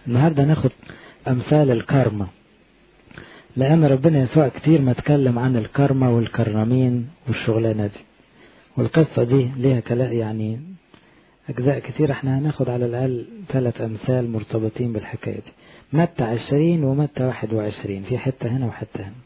النهاردة ناخد أمثال الكارما لأن ربنا يسوع كتير ما اتكلم عن الكارما والكرامين والشغلانة دي والقصة دي ليها كلام يعني أجزاء كتير احنا هناخد على الأقل ثلاث أمثال مرتبطين بالحكاية دي متى عشرين ومتى واحد وعشرين في حتة هنا وحتة هنا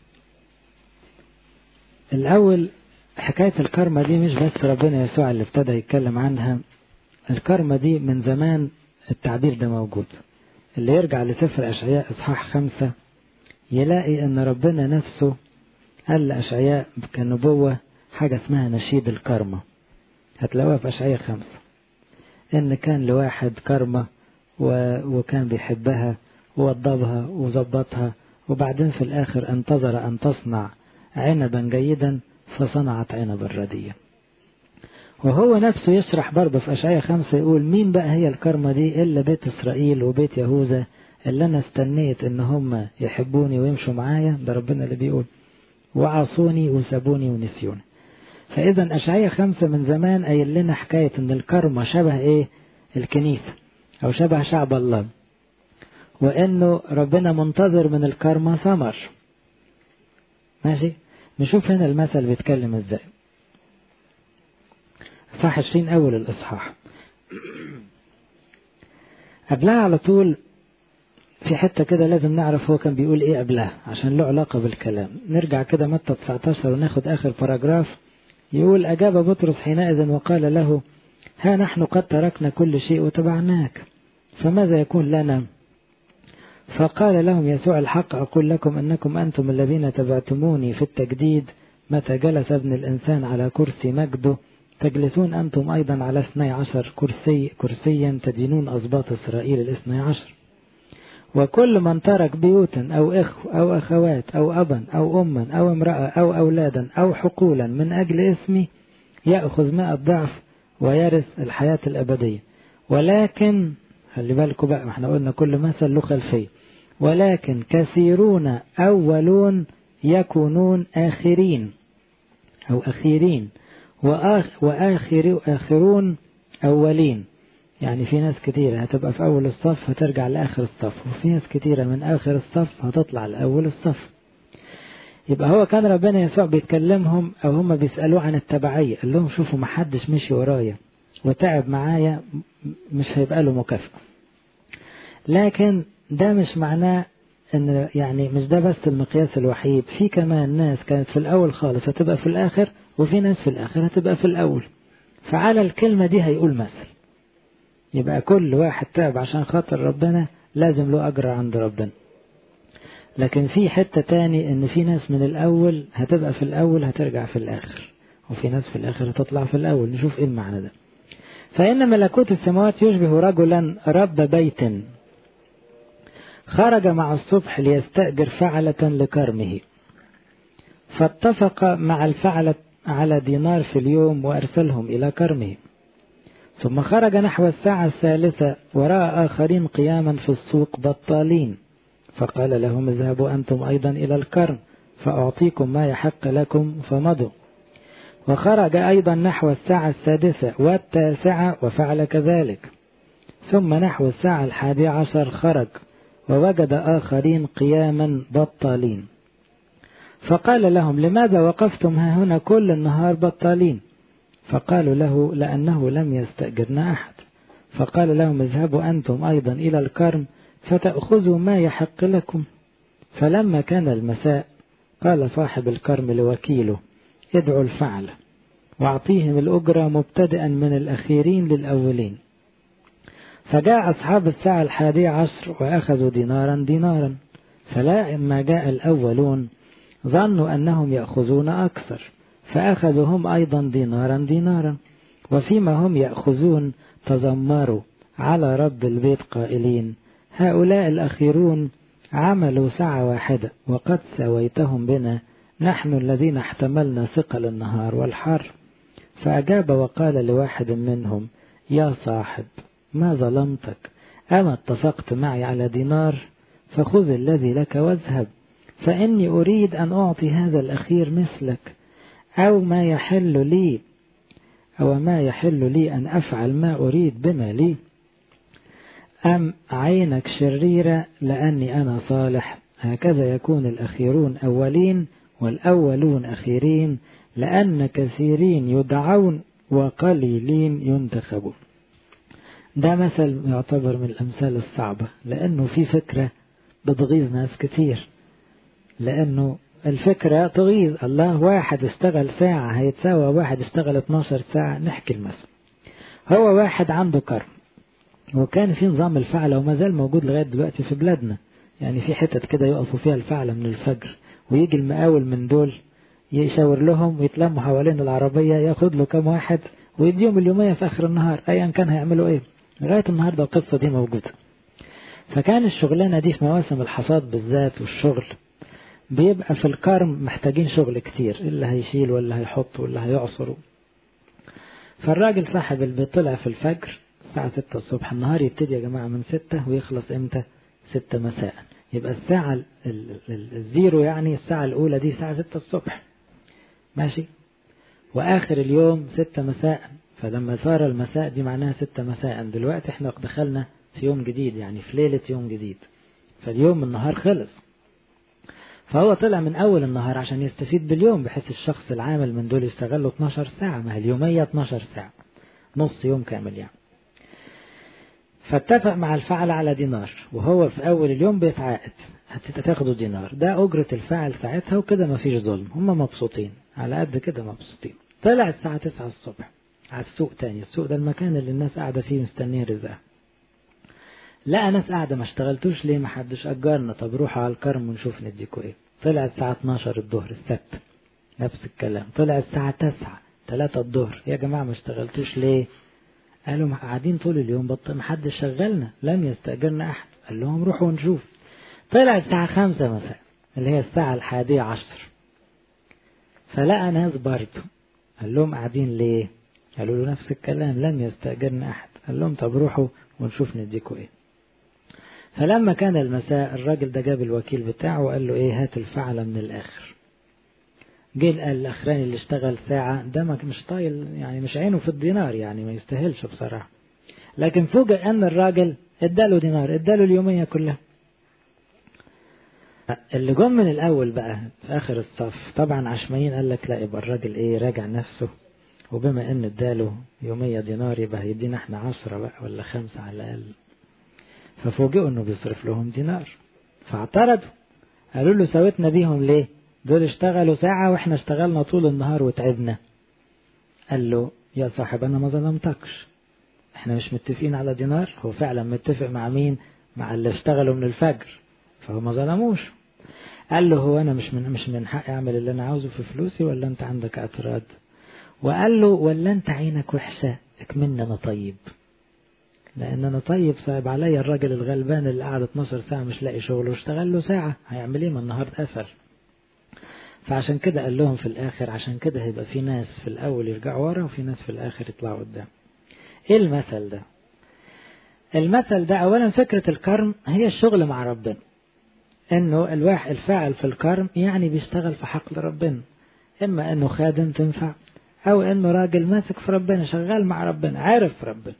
الأول حكاية الكارما دي مش بس ربنا يسوع اللي ابتدى يتكلم عنها الكارما دي من زمان التعبير ده موجود اللي يرجع لسفر أشعياء إصحاح خمسة يلاقي أن ربنا نفسه قال لأشعياء كنبوة حاجة اسمها نشيد الكارما هتلاقوها في أشعياء خمسة إن كان لواحد كارما و... وكان بيحبها ووضبها وظبطها وبعدين في الآخر انتظر أن تصنع عنبا جيدا فصنعت عنبا رديا وهو نفسه يشرح برضه في أشعياء خمسة يقول مين بقى هي الكرمة دي إلا بيت إسرائيل وبيت يهوذا اللي أنا استنيت إن هم يحبوني ويمشوا معايا ده ربنا اللي بيقول وعصوني وسابوني ونسيوني فإذا أشعياء خمسة من زمان قايل لنا حكاية إن الكرمة شبه إيه الكنيسة أو شبه شعب الله وإنه ربنا منتظر من الكرمة ثمر ماشي نشوف هنا المثل بيتكلم ازاي صح 20 أول الإصحاح قبلها على طول في حتة كده لازم نعرف هو كان بيقول ايه قبلها عشان له علاقة بالكلام نرجع كده متى 19 وناخد آخر باراجراف يقول أجاب بطرس حينئذ وقال له ها نحن قد تركنا كل شيء وتبعناك فماذا يكون لنا فقال لهم يسوع الحق أقول لكم أنكم أنتم الذين تبعتموني في التجديد متى جلس ابن الإنسان على كرسي مجده تجلسون أنتم أيضا على اثني عشر كرسي كرسيا تدينون أسباط إسرائيل الاثني عشر وكل من ترك بيوتا أو إخو أو أخوات أو أبا أو أما أو امرأة أو أولادا أو حقولا من أجل اسمي يأخذ مئة ضعف ويرث الحياة الأبدية ولكن خلي بالكم بقى احنا قلنا كل مثل له خلفيه ولكن كثيرون أولون يكونون آخرين أو أخيرين وآخ وآخر آخرون أولين يعني في ناس كتيرة هتبقى في أول الصف هترجع لآخر الصف وفي ناس كتيرة من آخر الصف هتطلع لأول الصف يبقى هو كان ربنا يسوع بيتكلمهم أو هم بيسألوه عن التبعية قال لهم شوفوا محدش مشي ورايا وتعب معايا مش هيبقى له مكافأة لكن ده مش معناه ان يعني مش ده بس المقياس الوحيد في كمان ناس كانت في الاول خالص هتبقى في الاخر وفي ناس في الاخر هتبقى في الاول فعلى الكلمة دي هيقول مثل يبقى كل واحد تعب عشان خاطر ربنا لازم له اجر عند ربنا لكن في حتة تاني ان في ناس من الاول هتبقى في الاول هترجع في الاخر وفي ناس في الاخر هتطلع في الاول نشوف ايه المعنى ده فإن ملكوت السماوات يشبه رجلا رب بيت خرج مع الصبح ليستأجر فعلة لكرمه فاتفق مع الفعلة على دينار في اليوم وأرسلهم إلى كرمه ثم خرج نحو الساعة الثالثة ورأى آخرين قياما في السوق بطالين فقال لهم اذهبوا أنتم أيضا إلى الكرم فأعطيكم ما يحق لكم فمضوا وخرج أيضا نحو الساعة السادسة والتاسعة وفعل كذلك ثم نحو الساعة الحادية عشر خرج ووجد آخرين قياما بطالين فقال لهم لماذا وقفتم ها هنا كل النهار بطالين فقالوا له لأنه لم يستأجرنا أحد فقال لهم اذهبوا أنتم أيضا إلى الكرم فتأخذوا ما يحق لكم فلما كان المساء قال صاحب الكرم لوكيله ادعوا الفعل واعطيهم الأجرة مبتدئا من الأخيرين للأولين فجاء أصحاب الساعة الحادية عشر وأخذوا دينارا دينارا فلما جاء الأولون ظنوا أنهم يأخذون أكثر فأخذوا هم أيضا دينارا دينارا وفيما هم يأخذون تذمروا على رب البيت قائلين هؤلاء الأخيرون عملوا ساعة واحدة وقد سويتهم بنا نحن الذين احتملنا ثقل النهار والحر فأجاب وقال لواحد منهم يا صاحب ما ظلمتك أما اتفقت معي على دينار فخذ الذي لك واذهب فإني أريد أن أعطي هذا الأخير مثلك أو ما يحل لي أو ما يحل لي أن أفعل ما أريد بما لي أم عينك شريرة لأني أنا صالح هكذا يكون الأخيرون أولين والأولون أخيرين لأن كثيرين يدعون وقليلين ينتخبون ده مثل يعتبر من الأمثال الصعبة لأنه في فكرة بتغيظ ناس كتير لأنه الفكرة تغيظ الله واحد اشتغل ساعة هيتساوى واحد اشتغل 12 ساعة نحكي المثل هو واحد عنده كرم وكان في نظام الفعلة وما زال موجود لغاية دلوقتي في بلادنا يعني في حتت كده يقفوا فيها الفعلة من الفجر ويجي المقاول من دول يشاور لهم ويتلموا حوالين العربية ياخد له كام واحد ويديهم اليومية في آخر النهار أيا كان هيعملوا إيه لغاية النهاردة القصة دي موجودة فكان الشغلانة دي في مواسم الحصاد بالذات والشغل بيبقى في الكرم محتاجين شغل كتير اللي هيشيل ولا هيحط ولا هيعصر فالراجل صاحب البيت طلع في الفجر الساعة ستة الصبح النهار يبتدي يا جماعة من ستة ويخلص امتى ستة مساء يبقى الساعة الزيرو يعني الساعة الأولى دي ساعة ستة الصبح ماشي وآخر اليوم ستة مساء فلما صار المساء دي معناها ستة مساء دلوقتي احنا دخلنا في يوم جديد يعني في ليلة يوم جديد فاليوم النهار خلص فهو طلع من أول النهار عشان يستفيد باليوم بحيث الشخص العامل من دول يشتغل له 12 ساعة ما هي اليومية 12 ساعة نص يوم كامل يعني فاتفق مع الفعل على دينار وهو في أول اليوم بيتعاقد هتاخدوا دينار ده أجرة الفاعل ساعتها وكده مفيش ظلم هم مبسوطين على قد كده مبسوطين طلع الساعة 9 الصبح على السوق تاني السوق ده المكان اللي الناس قاعدة فيه مستنية رزقها لقى ناس قاعدة ما اشتغلتوش ليه ما حدش أجرنا طب روحوا على الكرم ونشوف نديكوا ايه طلع الساعة 12 الظهر السبت نفس الكلام طلع الساعة 9 3 الظهر يا جماعة ما اشتغلتوش ليه قالوا قاعدين طول اليوم بط ما حدش شغلنا لم يستأجرنا أحد قال لهم روحوا ونشوف طلع الساعة 5 مساء اللي هي الساعة الحادية عشر فلقى ناس برضه قال لهم قاعدين ليه قالوا له نفس الكلام لم يستأجرنا أحد قال لهم طب روحوا ونشوف نديكوا ايه فلما كان المساء الراجل ده جاب الوكيل بتاعه وقال له ايه هات الفعلة من الآخر جه قال الأخراني اللي اشتغل ساعة ده مش طايل يعني مش عينه في الدينار يعني ما يستاهلش بصراحة لكن فوجئ أن الراجل اداله دينار اداله اليومية كلها اللي جم من الأول بقى في آخر الصف طبعا عشميين قال لك لا يبقى الراجل ايه راجع نفسه وبما ان اداله يومية دينار يبقى هيدينا احنا عشرة بقى ولا خمسة على الأقل ففوجئوا انه بيصرف لهم دينار فاعترضوا قالوا له سويتنا بيهم ليه دول اشتغلوا ساعة واحنا اشتغلنا طول النهار وتعبنا قال له يا صاحب انا ما ظلمتكش احنا مش متفقين على دينار هو فعلا متفق مع مين مع اللي اشتغلوا من الفجر فهو ما ظلموش قال له هو انا مش من مش من حقي اعمل اللي انا عاوزه في فلوسي ولا انت عندك اعتراض وقال له ولا انت عينك وحشة اكملني انا طيب لان انا طيب صعب عليا الراجل الغلبان اللي قعد 12 ساعة مش لاقي شغل واشتغل له ساعة هيعمل ايه ما النهار قفل فعشان كده قال لهم في الاخر عشان كده هيبقى في ناس في الاول يرجعوا ورا وفي ناس في الاخر يطلعوا قدام ايه المثل ده المثل ده اولا فكرة الكرم هي الشغل مع ربنا انه الواحد الفاعل في الكرم يعني بيشتغل في حقل ربنا اما انه خادم تنفع او انه راجل ماسك في ربنا شغال مع ربنا عارف ربنا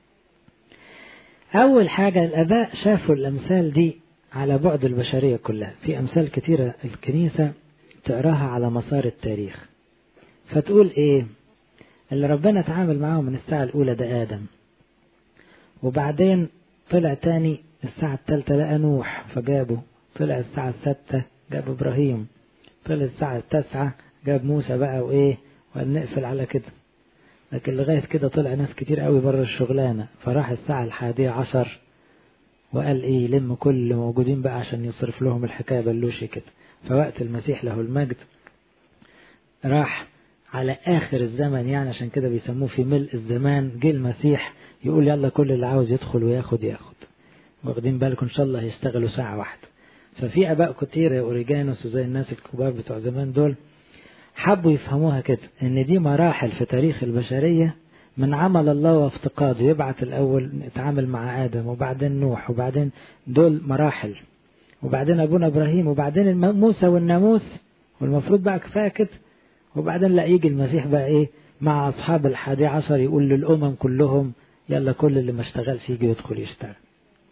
اول حاجة الاباء شافوا الامثال دي على بعد البشرية كلها في امثال كتيرة الكنيسة تقراها على مسار التاريخ فتقول ايه اللي ربنا تعامل معاهم من الساعة الاولى ده ادم وبعدين طلع تاني الساعة الثالثة لقى نوح فجابه طلع الساعة الستة جاب إبراهيم طلع الساعة التاسعة جاب موسى بقى وإيه ونقفل على كده لكن لغاية كده طلع ناس كتير قوي بره الشغلانة فراح الساعة الحادية عشر وقال إيه لم كل اللي موجودين بقى عشان يصرف لهم الحكاية بلوشي كده فوقت المسيح له المجد راح على آخر الزمن يعني عشان كده بيسموه في ملء الزمان جه المسيح يقول يلا كل اللي عاوز يدخل وياخد ياخد واخدين بالكم إن شاء الله هيشتغلوا ساعة واحدة ففي اباء كتير يا اوريجانوس وزي الناس الكبار بتوع زمان دول حبوا يفهموها كده ان دي مراحل في تاريخ البشرية من عمل الله وافتقاده يبعت الاول يتعامل مع ادم وبعدين نوح وبعدين دول مراحل وبعدين ابونا ابراهيم وبعدين موسى والناموس والمفروض بقى كفايه كده وبعدين لا يجي المسيح بقى ايه مع اصحاب الحادي عشر يقول للامم كلهم يلا كل اللي ما اشتغلش يجي يدخل يشتغل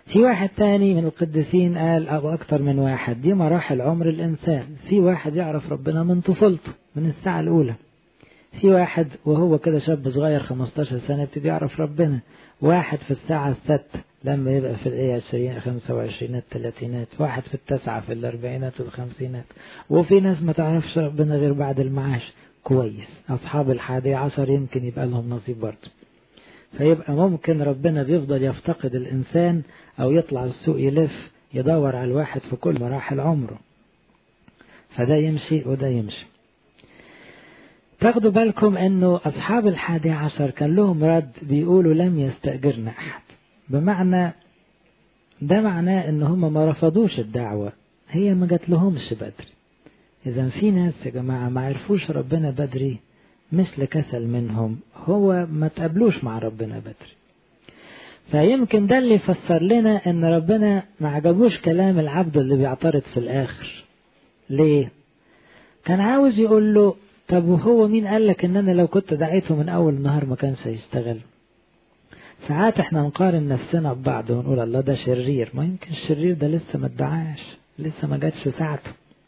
في واحد تاني من القديسين قال أو أكتر من واحد دي مراحل عمر الإنسان في واحد يعرف ربنا من طفولته من الساعة الأولى في واحد وهو كده شاب صغير 15 سنة يبتدي يعرف ربنا واحد في الساعة الستة لما يبقى في الايه 20 25 الثلاثينات واحد في التسعة في الأربعينات والخمسينات وفي ناس ما تعرفش ربنا غير بعد المعاش كويس أصحاب الحادي عشر يمكن يبقى لهم نصيب برضه فيبقى ممكن ربنا بيفضل يفتقد الإنسان أو يطلع السوق يلف يدور على الواحد في كل مراحل عمره فده يمشي وده يمشي تاخدوا بالكم انه اصحاب الحادي عشر كان لهم رد بيقولوا لم يستأجرنا احد بمعنى ده معناه ان هم ما رفضوش الدعوة هي ما جات لهمش بدري اذا في ناس يا جماعة ما عرفوش ربنا بدري مش لكسل منهم هو ما تقابلوش مع ربنا بدري فيمكن ده اللي يفسر لنا ان ربنا ما عجبوش كلام العبد اللي بيعترض في الاخر ليه كان عاوز يقول له طب وهو مين قال لك ان انا لو كنت دعيته من اول النهار ما كانش هيشتغل ساعات احنا نقارن نفسنا ببعض ونقول الله ده شرير ما يمكن الشرير ده لسه ما ادعاش لسه ما جاتش ساعته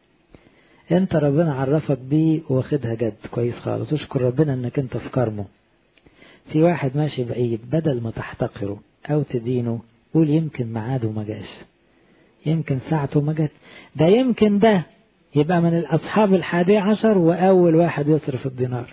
انت ربنا عرفك بيه واخدها جد كويس خالص اشكر ربنا انك انت في كرمه في واحد ماشي بعيد بدل ما تحتقره او تدينه قول يمكن ميعاده ما جاش يمكن ساعته ما جت ده يمكن ده يبقى من الأصحاب الحادي عشر وأول واحد يصرف الدينار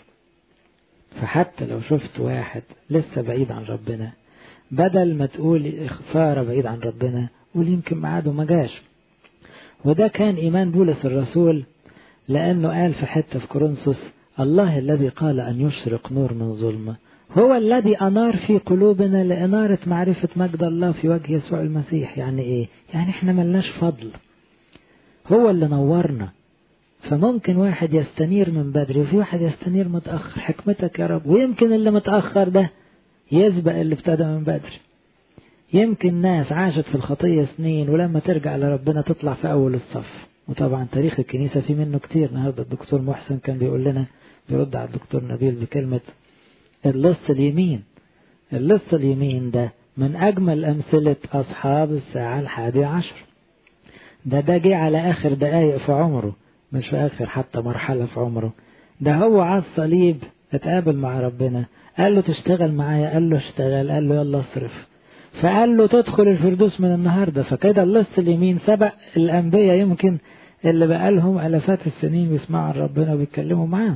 فحتى لو شفت واحد لسه بعيد عن ربنا بدل ما تقول خسارة بعيد عن ربنا قول يمكن ميعاده ما جاش وده كان إيمان بولس الرسول لأنه قال في حتة في كورنثوس الله الذي قال أن يشرق نور من ظلمة هو الذي أنار في قلوبنا لإنارة معرفة مجد الله في وجه يسوع المسيح يعني إيه؟ يعني إحنا ملناش فضل هو اللي نورنا فممكن واحد يستنير من بدري وفي واحد يستنير متأخر حكمتك يا رب ويمكن اللي متأخر ده يسبق اللي ابتدى من بدري يمكن ناس عاشت في الخطية سنين ولما ترجع لربنا تطلع في أول الصف وطبعا تاريخ الكنيسة في منه كتير النهاردة الدكتور محسن كان بيقول لنا بيرد على الدكتور نبيل بكلمة اللص اليمين اللص اليمين ده من أجمل أمثلة أصحاب الساعة الحادي عشر ده ده جه على آخر دقايق في عمره مش في آخر حتى مرحلة في عمره ده هو على الصليب اتقابل مع ربنا قال له تشتغل معايا قال له اشتغل قال له يلا اصرف فقال له تدخل الفردوس من النهاردة فكده اللص اليمين سبق الأنبياء يمكن اللي بقالهم ألفات السنين بيسمعوا عن ربنا وبيتكلموا معاه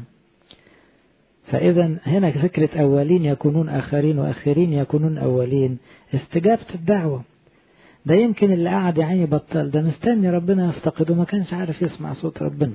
فإذا هنا فكرة أولين يكونون آخرين وآخرين يكونون أولين استجابة الدعوة ده يمكن اللي قاعد يعيني بطل ده مستني ربنا يفتقده ما كانش عارف يسمع صوت ربنا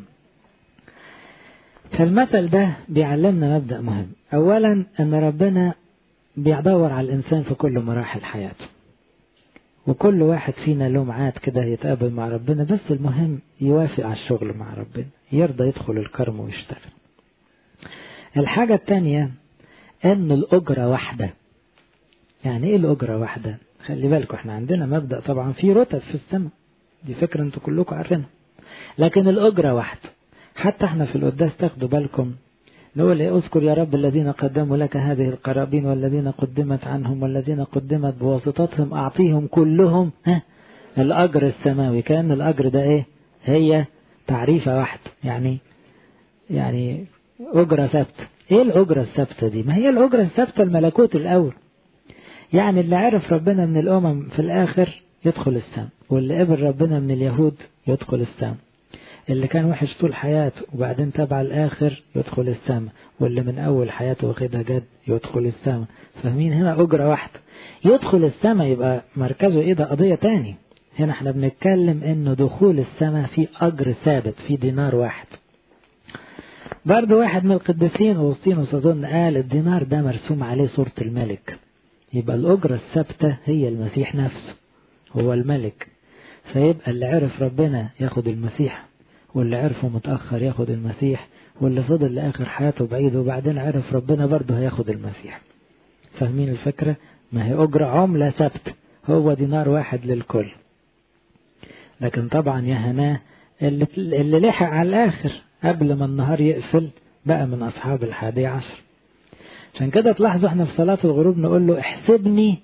فالمثل ده بيعلمنا مبدأ مهم أولا أن ربنا بيدور على الإنسان في كل مراحل حياته وكل واحد فينا له ميعاد كده يتقابل مع ربنا بس المهم يوافق على الشغل مع ربنا يرضى يدخل الكرم ويشتغل الحاجة التانية أن الأجرة واحدة يعني إيه الأجرة واحدة خلي بالكم احنا عندنا مبدأ طبعا في رتب في السماء دي فكرة انتوا كلكم عارفينها لكن الأجرة واحدة حتى احنا في القداس تاخدوا بالكم نقول ايه اذكر يا رب الذين قدموا لك هذه القرابين والذين قدمت عنهم والذين قدمت بواسطتهم أعطيهم كلهم ها الأجر السماوي كان الأجر ده ايه هي تعريفة واحدة يعني يعني أجرة ثابتة ايه الأجرة الثابتة دي ما هي الأجرة الثابتة الملكوت الأول يعني اللي عرف ربنا من الأمم في الآخر يدخل السماء واللي قبل ربنا من اليهود يدخل السماء اللي كان وحش طول حياته وبعدين تبع الآخر يدخل السماء واللي من أول حياته واخدها جد يدخل السماء فاهمين هنا أجرة واحدة يدخل السماء يبقى مركزه إيه ده قضية تاني هنا احنا بنتكلم انه دخول السماء في أجر ثابت في دينار واحد برضه واحد من القديسين أوسطينوس أظن قال الدينار ده مرسوم عليه صورة الملك يبقى الأجرة الثابتة هي المسيح نفسه هو الملك فيبقى اللي عرف ربنا ياخد المسيح واللي عرفه متأخر ياخد المسيح واللي فضل لآخر حياته بعيد وبعدين عرف ربنا برضه هياخد المسيح فاهمين الفكرة ما هي أجرة عملة ثابتة هو دينار واحد للكل لكن طبعا يا هناه اللي, اللي لحق على الآخر قبل ما النهار يقفل بقى من أصحاب الحادي عشر عشان كده تلاحظوا احنا في صلاة الغروب نقول له احسبني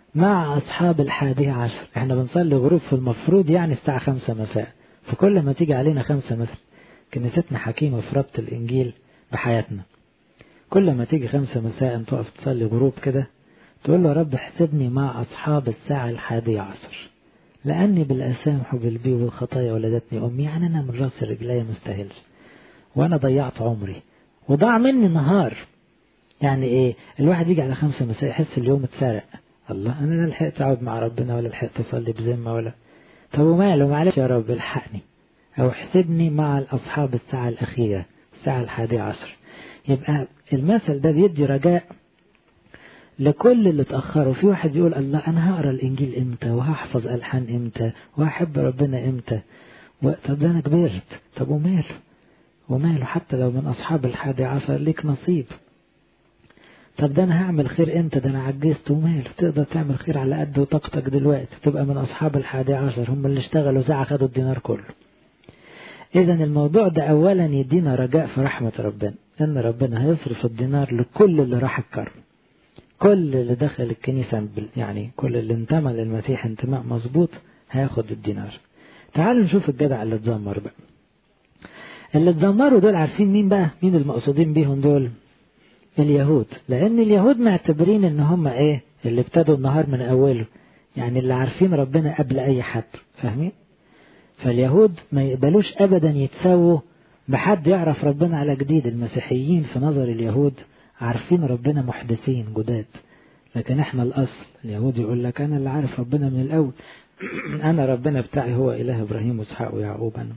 مع أصحاب الحادية عشر احنا بنصلي غروب في المفروض يعني الساعة خمسة مساء فكل ما تيجي علينا خمسة مثل كنيستنا حكيمة في ربط الإنجيل بحياتنا كل ما تيجي خمسة مساء تقف تصلي غروب كده تقول له يا رب احسبني مع أصحاب الساعة الحادية عشر لأني بالأسامح وبالبي والخطايا ولدتني أمي يعني أنا من راس رجلي مستاهلش وأنا ضيعت عمري وضاع مني نهار يعني إيه الواحد يجي على خمسة مساء يحس اليوم اتسرق الله أنا لا لحقت أقعد مع ربنا ولا لحقت أصلي بذمة ولا طب وماله معلش يا رب الحقني أو احسبني مع أصحاب الساعة الأخيرة الساعة الحادية عشر يبقى المثل ده بيدي رجاء لكل اللي اتأخروا في واحد يقول الله أنا هقرا الإنجيل إمتى وهحفظ ألحان إمتى وهحب ربنا إمتى طب ده أنا كبرت طب وماله وماله حتى لو من أصحاب الحادي عشر ليك نصيب طب ده أنا هعمل خير إمتى ده أنا عجزت وماله تقدر تعمل خير على قد طاقتك دلوقتي تبقى من أصحاب الحادي عشر هم اللي اشتغلوا ساعة خدوا الدينار كله إذا الموضوع ده أولا يدينا رجاء في رحمة ربنا إن ربنا هيصرف الدينار لكل اللي راح الكرم كل اللي دخل الكنيسة يعني كل اللي انتمى للمسيح انتماء مظبوط هياخد الدينار تعالوا نشوف الجدع اللي اتذمر بقى اللي اتذمروا دول عارفين مين بقى مين المقصودين بيهم دول اليهود لان اليهود معتبرين ان هم ايه اللي ابتدوا النهار من اوله يعني اللي عارفين ربنا قبل اي حد فاهمين فاليهود ما يقبلوش ابدا يتسووا بحد يعرف ربنا على جديد المسيحيين في نظر اليهود عارفين ربنا محدثين جداد لكن احنا الاصل اليهود يقول لك انا اللي عارف ربنا من الاول انا ربنا بتاعي هو اله ابراهيم واسحاق ويعقوب انا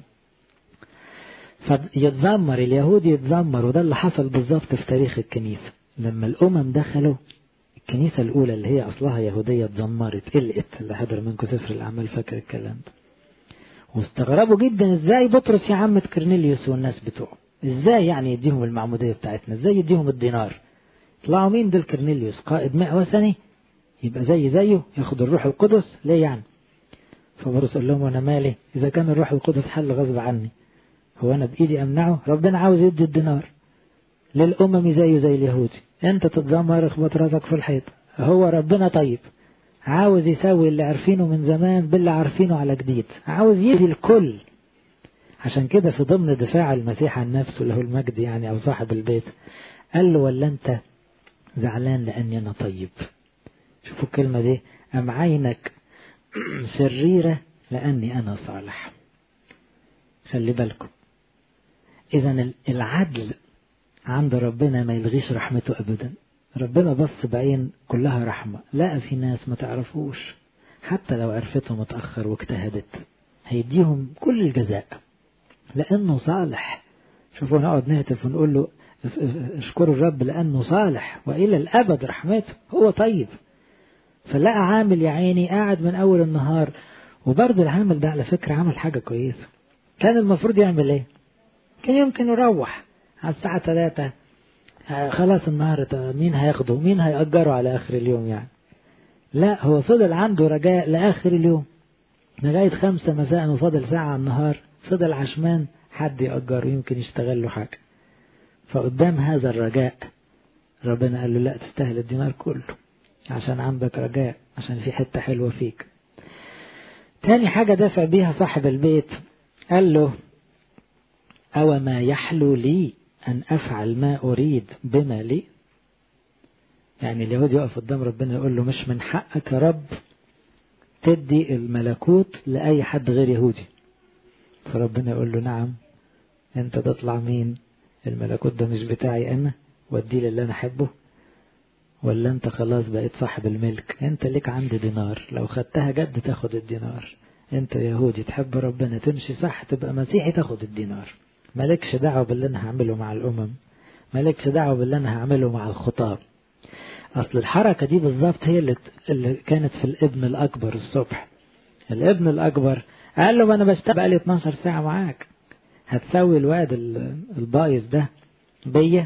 فيتذمر اليهود يتذمر وده اللي حصل بالظبط في تاريخ الكنيسة لما الامم دخلوا الكنيسة الاولى اللي هي اصلها يهودية اتذمرت قلقت اللي حضر منكم سفر الاعمال فاكر الكلام ده واستغربوا جدا ازاي بطرس يا عم كرنيليوس والناس بتوعه ازاي يعني يديهم المعمودية بتاعتنا ازاي يديهم الدينار طلعوا مين دول كرنيليوس قائد ماء وثني يبقى زي زيه ياخد الروح القدس ليه يعني فبرس قال لهم وانا مالي اذا كان الروح القدس حل غصب عني هو انا بايدي امنعه ربنا عاوز يدي الدينار للامم زيه زي اليهودي انت تتذمر اخبط راسك في الحيط هو ربنا طيب عاوز يسوي اللي عارفينه من زمان باللي عارفينه على جديد عاوز يدي الكل عشان كده في ضمن دفاع المسيح عن نفسه له المجد يعني او صاحب البيت قال له ولا انت زعلان لاني انا طيب شوفوا الكلمة دي ام عينك شريرة لاني انا صالح خلي بالكم اذا العدل عند ربنا ما يلغيش رحمته ابدا ربنا بص بعين كلها رحمة لقى في ناس ما تعرفوش حتى لو عرفتهم متأخر واجتهدت هيديهم كل الجزاء لأنه صالح شوفوا نقعد نهتف ونقول له اشكروا الرب لأنه صالح وإلى الأبد رحمته هو طيب فلقى عامل يا عيني قاعد من أول النهار وبرضه العامل ده على فكرة عمل حاجة كويسة كان المفروض يعمل ايه كان يمكن يروح على الساعة 3 خلاص النهاردة مين هياخده مين هيأجره على آخر اليوم يعني لا هو فضل عنده رجاء لآخر اليوم لغاية خمسة مساء وفضل ساعة على النهار فضل عشمان حد يأجره يمكن يشتغل له حاجة فقدام هذا الرجاء ربنا قال له لا تستاهل الدينار كله عشان عندك رجاء عشان في حتة حلوة فيك تاني حاجة دافع بيها صاحب البيت قال له أو ما يحلو لي أن أفعل ما أريد بما لي يعني اليهود يقف قدام ربنا يقول له مش من حقك يا رب تدي الملكوت لأي حد غير يهودي فربنا يقول له نعم انت تطلع مين الملكوت ده مش بتاعي انا وديه للي انا احبه ولا انت خلاص بقيت صاحب الملك انت ليك عندي دينار لو خدتها جد تاخد الدينار انت يهودي تحب ربنا تمشي صح تبقى مسيحي تاخد الدينار مالكش دعوة باللي انا هعمله مع الامم مالكش دعوة باللي انا هعمله مع الخطاب اصل الحركة دي بالظبط هي اللي, اللي كانت في الابن الاكبر الصبح الابن الاكبر قال له ما انا بشتغل بقالي 12 ساعة معاك هتسوي الواد البايظ ده بيا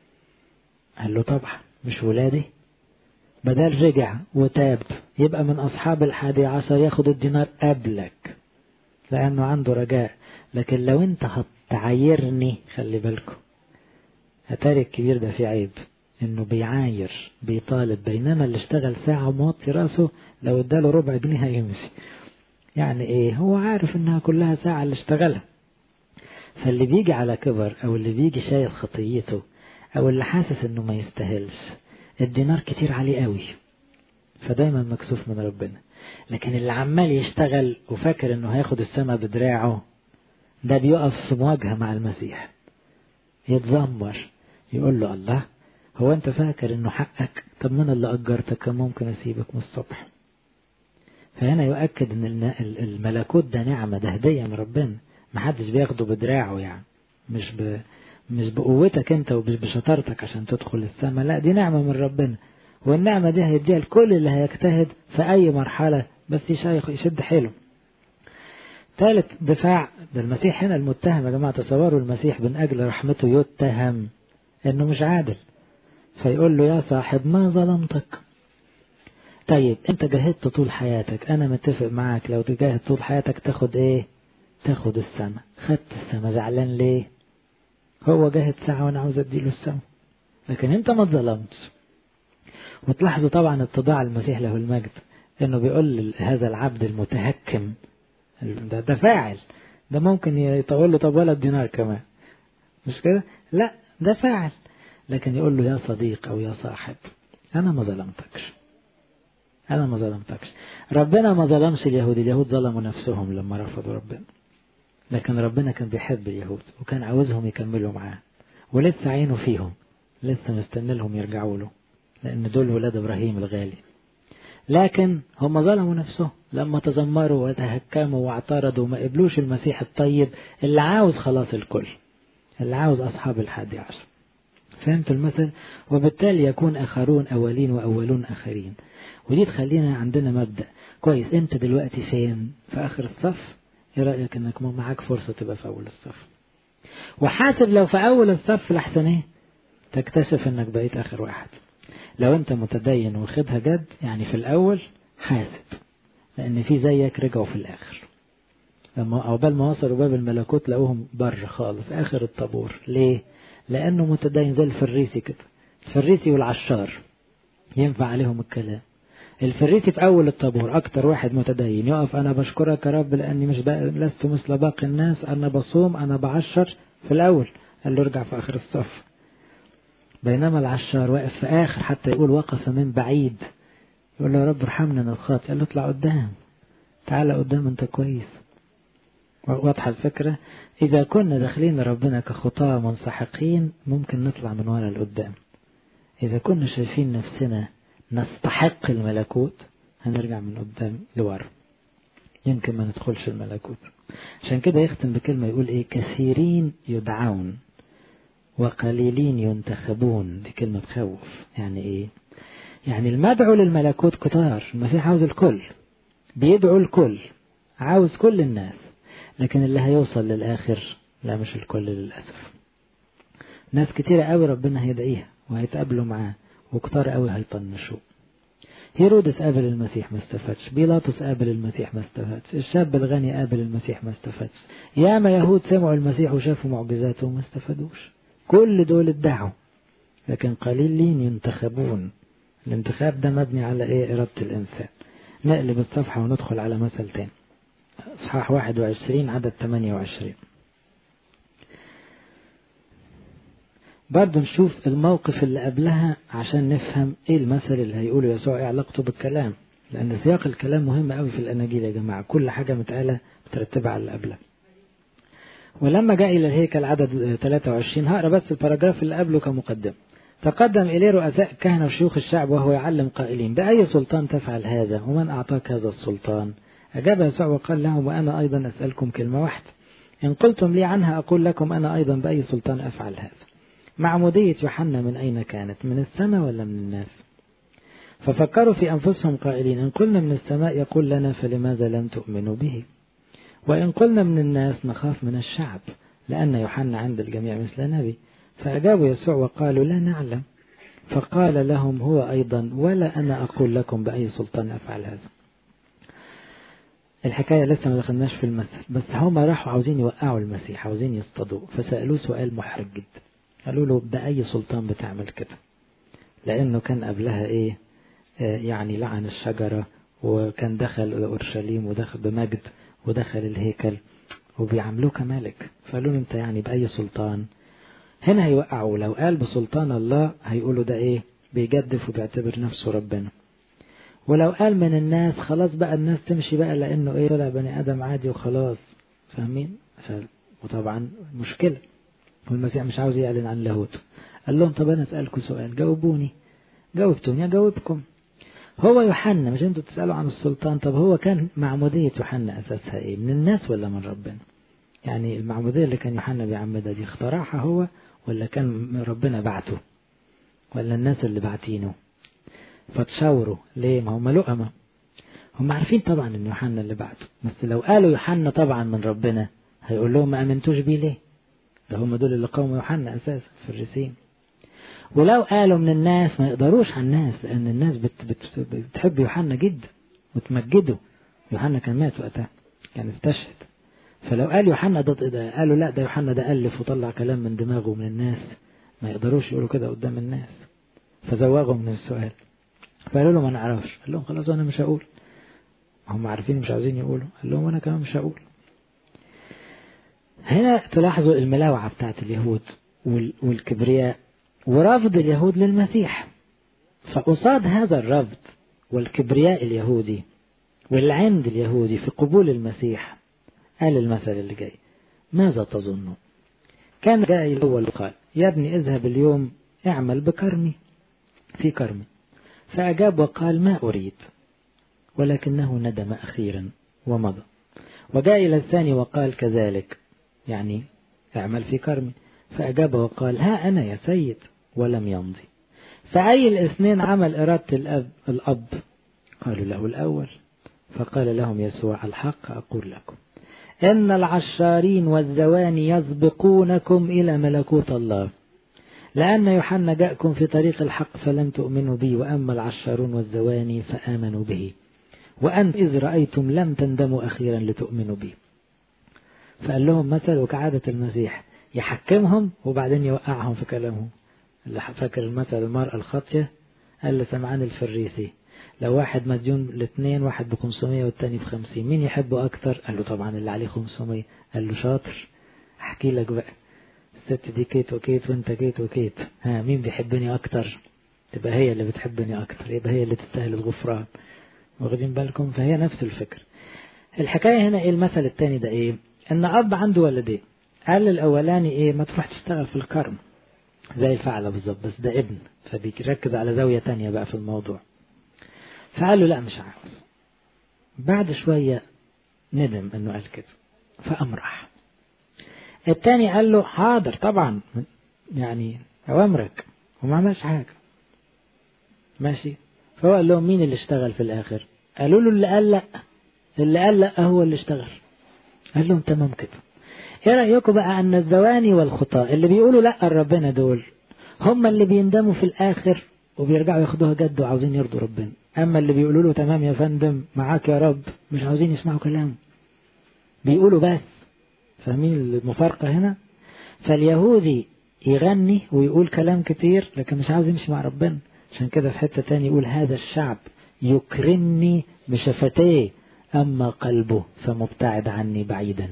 قال له طبعا مش ولادي بدل رجع وتاب يبقى من أصحاب الحادي عشر ياخد الدينار قبلك لأنه عنده رجاء لكن لو انت هتعايرني خلي بالكم هتاري الكبير ده في عيب انه بيعاير بيطالب بينما اللي اشتغل ساعة وموطي راسه لو اداله ربع جنيه هيمشي يعني ايه هو عارف انها كلها ساعة اللي اشتغلها فاللي بيجي على كبر او اللي بيجي شايل خطيته او اللي حاسس انه ما يستاهلش الدينار كتير عليه قوي فدايما مكسوف من ربنا لكن اللي عمال يشتغل وفاكر انه هياخد السما بدراعه ده بيقف في مواجهة مع المسيح يتذمر يقول له الله هو انت فاكر انه حقك طب من اللي اجرتك كان ممكن اسيبك من الصبح فهنا يؤكد ان الملكوت ده نعمة ده هدية من ربنا محدش بياخده بدراعه يعني مش ب... مش بقوتك انت ومش بشطارتك عشان تدخل السماء لا دي نعمة من ربنا والنعمة دي هيديها لكل اللي هيجتهد في اي مرحلة بس يشد حيله ثالث دفاع ده المسيح هنا المتهم يا جماعة تصوروا المسيح من أجل رحمته يتهم إنه مش عادل فيقول له يا صاحب ما ظلمتك طيب أنت جاهدت طول حياتك أنا متفق معاك لو تجاهد طول حياتك تاخد إيه تاخد السما خدت السما زعلان ليه هو جاهد ساعة وأنا عاوز أديله السما لكن أنت ما ظلمتش وتلاحظوا طبعا اتضاع المسيح له المجد إنه بيقول هذا العبد المتهكم ده, ده فاعل ده ممكن يطول له طب ولا دينار كمان مش كده لا ده فاعل لكن يقول له يا صديق او يا صاحب انا ما ظلمتكش انا ما ظلمتكش ربنا ما ظلمش اليهود اليهود ظلموا نفسهم لما رفضوا ربنا لكن ربنا كان بيحب اليهود وكان عاوزهم يكملوا معاه ولسه عينه فيهم لسه مستني لهم يرجعوا له لان دول ولاد ابراهيم الغالي لكن هم ظلموا نفسهم لما تذمروا وتهكموا واعترضوا وما قبلوش المسيح الطيب اللي عاوز خلاص الكل اللي عاوز أصحاب الحادي عشر فهمت المثل وبالتالي يكون آخرون أولين وأولون آخرين ودي تخلينا عندنا مبدأ كويس أنت دلوقتي فين في آخر الصف ايه رأيك انك معاك فرصة تبقى في أول الصف وحاسب لو في أول الصف لحسن ايه تكتشف انك بقيت آخر واحد لو انت متدين واخدها جد يعني في الاول حاسب لان في زيك رجعوا في الاخر لما عقبال ما وصلوا باب الملكوت لقوهم بر خالص اخر الطابور ليه لانه متدين زي الفريسي كده الفريسي والعشار ينفع عليهم الكلام الفريسي في اول الطابور اكتر واحد متدين يقف انا بشكرك يا رب لاني مش بقى لست مثل باقي الناس انا بصوم انا بعشر في الاول قال له ارجع في اخر الصف بينما العشار واقف في آخر حتى يقول وقف من بعيد يقول له يا رب ارحمنا انا الخاطئ قال له اطلع قدام تعالى قدام انت كويس واضحة الفكرة إذا كنا داخلين ربنا كخطاة منسحقين ممكن نطلع من ورا لقدام إذا كنا شايفين نفسنا نستحق الملكوت هنرجع من قدام لورا يمكن ما ندخلش الملكوت عشان كده يختم بكلمة يقول إيه كثيرين يدعون وقليلين ينتخبون دي كلمة تخوف يعني ايه يعني المدعو للملكوت كتار المسيح عاوز الكل بيدعو الكل عاوز كل الناس لكن اللي هيوصل للآخر لا مش الكل للأسف ناس كتيرة قوي ربنا هيدعيها وهيتقابلوا معاه وكتار قوي هيطنشوا هيرودس قابل المسيح ما استفادش بيلاطس قابل المسيح ما استفادش الشاب الغني قابل المسيح ما استفادش ياما يهود سمعوا المسيح وشافوا معجزاته وما استفادوش كل دول ادعوا لكن قليلين ينتخبون الانتخاب ده مبني على ايه إرادة الإنسان نقلب الصفحة وندخل على مثل تاني اصحاح 21 عدد 28 برضه نشوف الموقف اللي قبلها عشان نفهم ايه المثل اللي هيقوله يسوع ايه علاقته بالكلام لان سياق الكلام مهم قوي في الاناجيل يا جماعه كل حاجه متقاله مترتبه على اللي قبلها ولما جاء إلى الهيكل عدد 23 هقرا بس الباراجراف اللي قبله كمقدمة تقدم إليه رؤساء الكهنة وشيوخ الشعب وهو يعلم قائلين بأي سلطان تفعل هذا ومن أعطاك هذا السلطان أجاب يسوع وقال لهم وأنا أيضا أسألكم كلمة واحدة إن قلتم لي عنها أقول لكم أنا أيضا بأي سلطان أفعل هذا معمودية يوحنا من أين كانت من السماء ولا من الناس ففكروا في أنفسهم قائلين إن قلنا من السماء يقول لنا فلماذا لم تؤمنوا به وإن قلنا من الناس نخاف من الشعب لأن يوحنا عند الجميع مثل نبي فأجابوا يسوع وقالوا لا نعلم فقال لهم هو أيضا ولا أنا أقول لكم بأي سلطان أفعل هذا الحكاية لسه ما دخلناش في المثل بس هم راحوا عاوزين يوقعوا المسيح عاوزين يصطادوه فسألوه سؤال محرج جدا قالوا له بأي سلطان بتعمل كده لأنه كان قبلها إيه آه يعني لعن الشجرة وكان دخل أورشليم ودخل بمجد ودخل الهيكل وبيعاملوه كملك فقالوا له أنت يعني بأي سلطان هنا هيوقعوا لو قال بسلطان الله هيقولوا ده إيه بيجدف وبيعتبر نفسه ربنا ولو قال من الناس خلاص بقى الناس تمشي بقى لأنه إيه طلع بني آدم عادي وخلاص فاهمين ف... وطبعا مشكلة والمسيح مش عاوز يعلن عن لاهوته قال لهم طب أنا أسألكم سؤال جاوبوني جاوبتوني أجاوبكم هو يوحنا مش انتوا تسألوا عن السلطان طب هو كان معمودية يوحنا أساسها إيه من الناس ولا من ربنا يعني المعمودية اللي كان يوحنا بيعمدها دي اخترعها هو ولا كان ربنا بعته ولا الناس اللي بعتينه فتشاوروا ليه ما هم لؤمة هم عارفين طبعا ان يوحنا اللي بعته بس لو قالوا يوحنا طبعا من ربنا هيقول لهم ما امنتوش بيه ليه ده هم دول اللي قوموا يوحنا اساسا في الرسيم ولو قالوا من الناس ما يقدروش على الناس لان الناس بت بت بتحب يوحنا جدا وتمجده يوحنا كان مات وقتها كان استشهد فلو قال يوحنا ده, ده قالوا لا ده يوحنا ده ألف وطلع كلام من دماغه من الناس ما يقدروش يقولوا كده قدام الناس فزوغوا من السؤال فقالوا له ما نعرفش قال لهم خلاص انا مش هقول هم عارفين مش عاوزين يقولوا قال لهم انا كمان مش هقول هنا تلاحظوا الملاوعة بتاعت اليهود والكبرياء ورفض اليهود للمسيح فقصاد هذا الرفض والكبرياء اليهودي والعند اليهودي في قبول المسيح قال المثل اللي جاي ماذا تظنون كان جاي الأول قال يا ابني اذهب اليوم اعمل بكرمي في كرمي فأجاب وقال ما أريد ولكنه ندم أخيرا ومضى وجاء إلى الثاني وقال كذلك يعني اعمل في كرمي فأجاب وقال ها أنا يا سيد ولم يمضي فأي الاثنين عمل إرادة الأب, الأب قالوا له الأول فقال لهم يسوع الحق أقول لكم إن العشارين والزواني يسبقونكم إلى ملكوت الله لأن يوحنا جاءكم في طريق الحق فلم تؤمنوا به وأما العشارون والزواني فآمنوا به وأن إذ رأيتم لم تندموا أخيرا لتؤمنوا به فقال لهم مثل وكعادة المسيح يحكمهم وبعدين يوقعهم في كلامهم اللي فاكر المثل المرأة الخاطية قال لسمعان الفريسي لو واحد مديون لاثنين واحد ب 500 والتاني ب 50 مين يحبه أكتر؟ قال له طبعا اللي عليه 500 قال له شاطر أحكي لك بقى الست دي كيت وكيت وانت كيت وكيت ها مين بيحبني أكتر؟ تبقى هي اللي بتحبني أكتر يبقى هي اللي تستاهل الغفران واخدين بالكم فهي نفس الفكر الحكاية هنا ايه المثل التاني ده ايه ان اب عنده ولدين قال الاولاني ايه ما تروح تشتغل في الكرم زي الفعلة بالظبط بس ده ابن فبيركز على زاوية تانية بقى في الموضوع فقال له لا مش عاوز بعد شوية ندم انه قال كده فقام راح التاني قال له حاضر طبعا يعني اوامرك وما عملش حاجة ماشي فهو قال لهم مين اللي اشتغل في الاخر قالوا له اللي قال لا اللي قال لا هو اللي اشتغل قال لهم تمام كده ايه رأيكم بقى ان الزواني والخطاء اللي بيقولوا لا لربنا دول هم اللي بيندموا في الاخر وبيرجعوا ياخدوها جد وعاوزين يرضوا ربنا اما اللي بيقولوا له تمام يا فندم معاك يا رب مش عاوزين يسمعوا كلامه بيقولوا بس فاهمين المفارقة هنا فاليهودي يغني ويقول كلام كتير لكن مش عاوز يمشي مع ربنا عشان كده في حتة تاني يقول هذا الشعب يكرمني بشفتيه أما قلبه فمبتعد عني بعيدا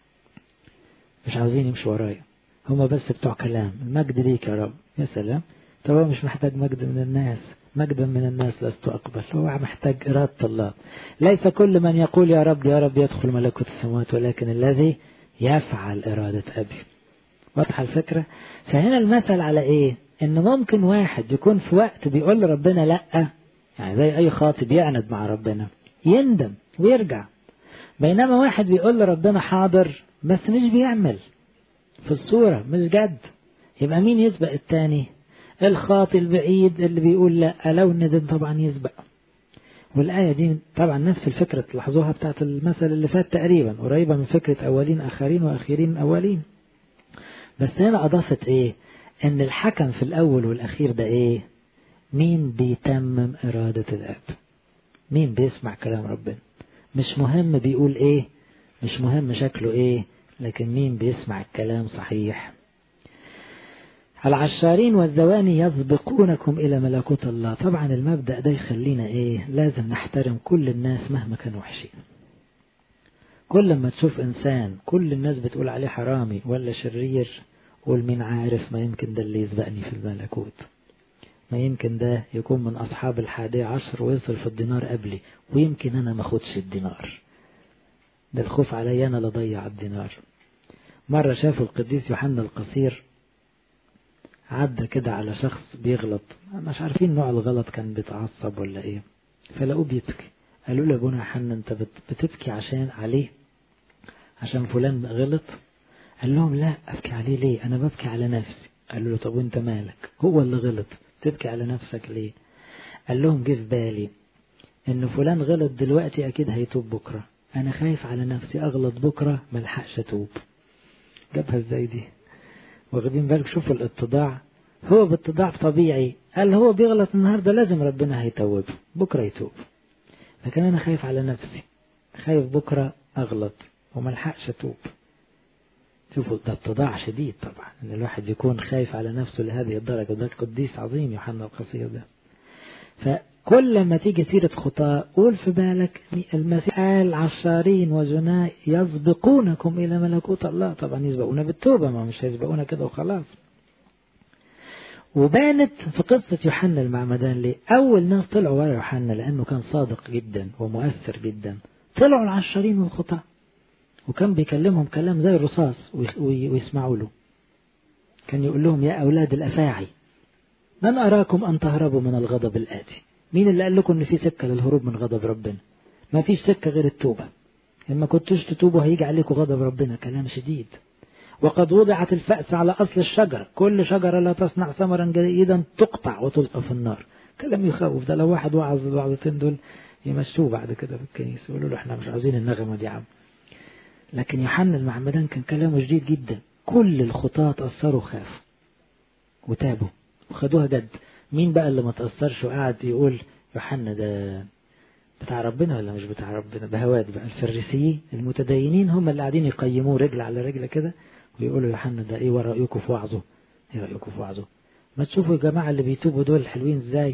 مش عاوزين يمشوا ورايا هما بس بتوع كلام المجد ليك يا رب يا سلام طب هو مش محتاج مجد من الناس مجدا من الناس لست أقبل هو محتاج إرادة الله ليس كل من يقول يا رب يا رب يدخل ملكوت السماوات ولكن الذي يفعل إرادة أبي واضحة الفكرة فهنا المثل على إيه إن ممكن واحد يكون في وقت بيقول لربنا لأ يعني زي أي خاطب يعند مع ربنا يندم ويرجع بينما واحد بيقول لربنا حاضر بس مش بيعمل في الصورة مش جد يبقى مين يسبق التاني الخاطي البعيد اللي بيقول لا لو ندم طبعا يسبق والآية دي طبعا نفس الفكرة تلاحظوها بتاعت المثل اللي فات تقريبا قريبة من فكرة أولين آخرين وأخيرين أولين بس هنا أضافت إيه إن الحكم في الأول والأخير ده إيه مين بيتمم إرادة الأب مين بيسمع كلام ربنا مش مهم بيقول إيه مش مهم شكله إيه لكن مين بيسمع الكلام صحيح العشارين والزواني يسبقونكم إلى ملكوت الله طبعا المبدأ ده يخلينا إيه لازم نحترم كل الناس مهما كانوا وحشين كل ما تشوف إنسان كل الناس بتقول عليه حرامي ولا شرير قول مين عارف ما يمكن ده اللي يسبقني في الملكوت ما يمكن ده يكون من أصحاب الحادية عشر ويصرف الدينار قبلي ويمكن أنا ما أخدش الدينار ده الخوف علي أنا لضيع الدينار مرة شافوا القديس يوحنا القصير عدى كده على شخص بيغلط مش عارفين نوع الغلط كان بيتعصب ولا ايه فلقوه بيبكي قالوا له ابونا حنا انت بتبكي عشان عليه عشان فلان غلط قال لهم لا ابكي عليه ليه انا ببكي على نفسي قالوا له طب وانت مالك هو اللي غلط تبكي على نفسك ليه قال لهم جه في بالي ان فلان غلط دلوقتي اكيد هيتوب بكره انا خايف على نفسي اغلط بكره ملحقش اتوب جابها ازاي دي واخدين بالك شوفوا الاتضاع هو باتضاع طبيعي قال هو بيغلط النهاردة لازم ربنا هيتوبه بكرة يتوب لكن أنا خايف على نفسي خايف بكرة أغلط وملحقش أتوب شوفوا ده اتضاع شديد طبعا ان الواحد يكون خايف على نفسه لهذه الدرجة ده قديس عظيم يوحنا القصير ده فكل ما تيجي سيرة خطاء قول في بالك المسيح قال عشارين وزناء يسبقونكم إلى ملكوت الله طبعا يسبقونا بالتوبة ما مش هيسبقونا كده وخلاص وبانت في قصة يوحنا المعمدان ليه أول ناس طلعوا ورا يوحنا لأنه كان صادق جدا ومؤثر جدا طلعوا العشارين والخطاء وكان بيكلمهم كلام زي الرصاص ويسمعوا له كان يقول لهم يا أولاد الأفاعي من أراكم أن تهربوا من الغضب الآتي مين اللي قال لكم أن في سكة للهروب من غضب ربنا ما فيش سكة غير التوبة لما كنتوش تتوبوا هيجي عليكم غضب ربنا كلام شديد وقد وضعت الفأس على أصل الشجرة كل شجرة لا تصنع ثمرا جيدا تقطع وتلقى في النار كلام يخوف ده لو واحد وعظ الوعظتين دول يمشوه بعد كده في الكنيسة يقولوا له احنا مش عاوزين النغمة دي يا عم لكن يوحنا المعمدان كان كلامه شديد جدا كل الخطاة أثروا خافوا وتابوا وخدوها جد مين بقى اللي ما تأثرش وقعد يقول يوحنا ده بتاع ربنا ولا مش بتاع ربنا بهوات بقى الفريسيين المتدينين هم اللي قاعدين يقيموه رجل على رجل كده ويقولوا يوحنا ده ايه ورأيكم في وعظه ايه رأيكم في وعظه ما تشوفوا يا جماعة اللي بيتوبوا دول حلوين ازاي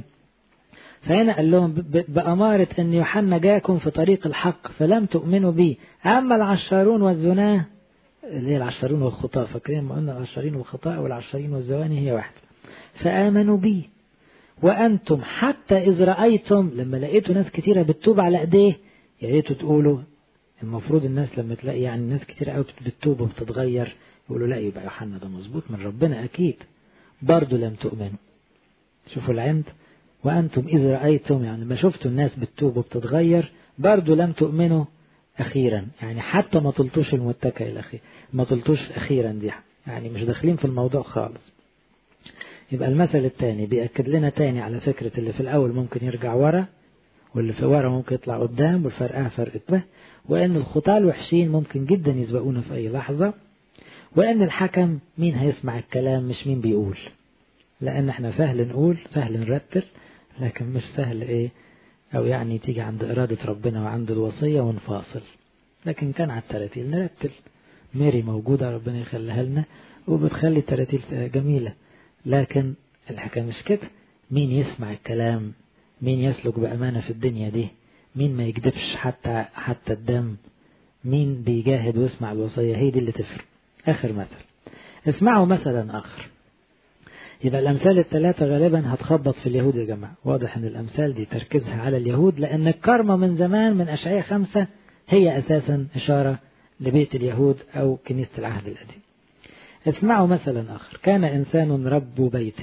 فهنا قال لهم بأمارة أن يوحنا جاكم في طريق الحق فلم تؤمنوا به أما العشارون والزناه اللي هي العشارون والخطاة فاكرين ما قلنا العشارين والخطاة والعشارين والزواني هي واحدة فآمنوا بي وأنتم حتى إذ رأيتم لما لقيتوا ناس كتيرة بتتوب على إيديه يا ريتوا تقولوا المفروض الناس لما تلاقي يعني ناس كتير قوي بتتوب وبتتغير يقولوا لا يبقى يوحنا ده مظبوط من ربنا أكيد برضه لم تؤمنوا شوفوا العند وأنتم إذ رأيتم يعني ما شفتوا الناس بتتوب وبتتغير برضه لم تؤمنوا أخيرا يعني حتى ما طلتوش المتكئ الأخير ما طلتوش أخيرا دي يعني مش داخلين في الموضوع خالص يبقى المثل الثاني بيأكد لنا تاني على فكرة اللي في الأول ممكن يرجع ورا واللي في ورا ممكن يطلع قدام والفرقها فرق به وأن الخطاة الوحشين ممكن جدا يسبقونا في أي لحظة وأن الحكم مين هيسمع الكلام مش مين بيقول لأن احنا سهل نقول سهل نرتل لكن مش سهل ايه او يعني تيجي عند ارادة ربنا وعند الوصية ونفاصل لكن كان على التراتيل نرتل ميري موجودة ربنا يخليها لنا وبتخلي التراتيل جميلة لكن الحكاية مش كده مين يسمع الكلام مين يسلك بأمانة في الدنيا دي مين ما يكذبش حتى حتى الدم مين بيجاهد ويسمع الوصية هي دي اللي تفرق آخر مثل اسمعوا مثلا آخر يبقى الأمثال الثلاثة غالبا هتخبط في اليهود يا جماعة واضح أن الأمثال دي تركيزها على اليهود لأن الكرمة من زمان من أشعية خمسة هي أساسا إشارة لبيت اليهود أو كنيسة العهد القديم اسمعوا مثلا آخر كان إنسان رب بيت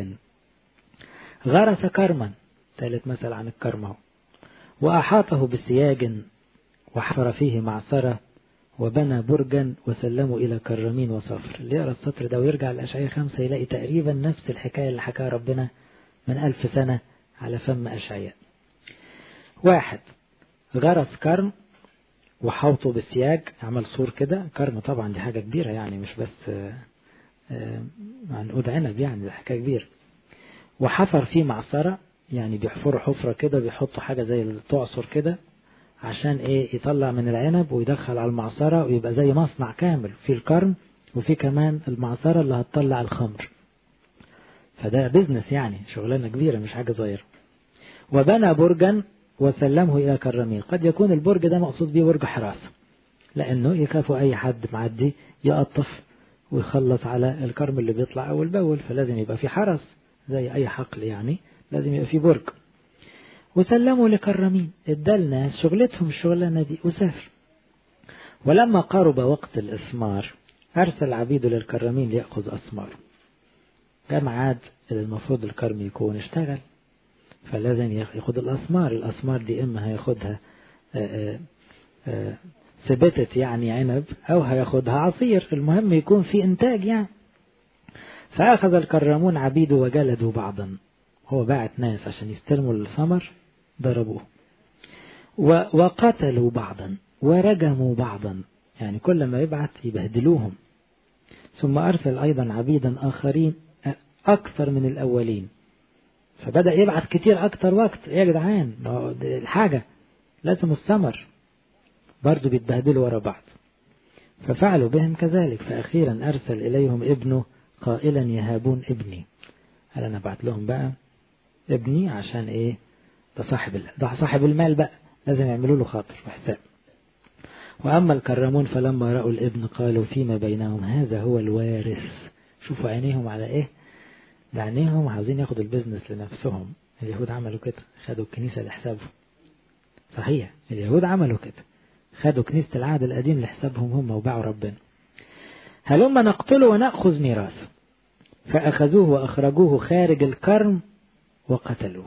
غرس كرما ثالث مثل عن الكرمة وأحاطه بسياج وحفر فيه معصرة وبنى برجا وسلموا إلى كرمين وصفر اللي يقرأ السطر ده ويرجع لأشعية خمسة يلاقي تقريبا نفس الحكاية اللي حكاها ربنا من ألف سنة على فم أشعياء واحد غرس كرم وحوطه بالسياج عمل سور كده كرم طبعا دي حاجة كبيرة يعني مش بس عنقود عنب يعني ده حكاية كبيرة وحفر فيه معصرة يعني بيحفروا حفرة كده بيحطوا حاجة زي تعصر كده عشان ايه يطلع من العنب ويدخل على المعصرة ويبقى زي مصنع كامل في الكرم وفي كمان المعصرة اللي هتطلع الخمر فده بزنس يعني شغلانة كبيرة مش حاجة صغيرة وبنى برجا وسلمه إلى كرمين قد يكون البرج ده مقصود بيه برج حراسة لأنه يخافوا أي حد معدي يقطف ويخلص على الكرم اللي بيطلع أول بأول فلازم يبقى في حرس زي أي حقل يعني لازم يبقى في برج وسلموا لكرمين ادى الناس شغلتهم الشغلانة دي وسافر ولما قرب وقت الإثمار أرسل عبيده للكرمين ليأخذ أثمار ده ميعاد اللي المفروض الكرم يكون اشتغل فلازم ياخد الأثمار الأثمار دي إما هياخدها ثبتت يعني عنب أو هياخدها عصير المهم يكون في إنتاج يعني فأخذ الكرمون عبيده وجلدوا بعضا هو بعت ناس عشان يستلموا الثمر ضربوه وقتلوا بعضا ورجموا بعضا يعني كل ما يبعت يبهدلوهم ثم أرسل أيضا عبيدا آخرين أكثر من الأولين فبدأ يبعت كتير أكتر وقت يا جدعان الحاجة لازم الثمر برضو بيتبهدلوا ورا بعض ففعلوا بهم كذلك فأخيرا أرسل إليهم ابنه قائلا يهابون ابني هل أنا بعت لهم بقى ابني عشان إيه ده صاحب ده صاحب المال بقى لازم يعملوا له خاطر وحساب وأما الكرمون فلما رأوا الابن قالوا فيما بينهم هذا هو الوارث شوفوا عينيهم على إيه ده عينيهم عاوزين ياخدوا البيزنس لنفسهم اليهود عملوا كده خدوا الكنيسة لحسابهم صحيح اليهود عملوا كده خدوا كنيسة العهد القديم لحسابهم هم وباعوا ربنا هلما نقتله ونأخذ ميراثه فأخذوه وأخرجوه خارج الكرم وقتلوه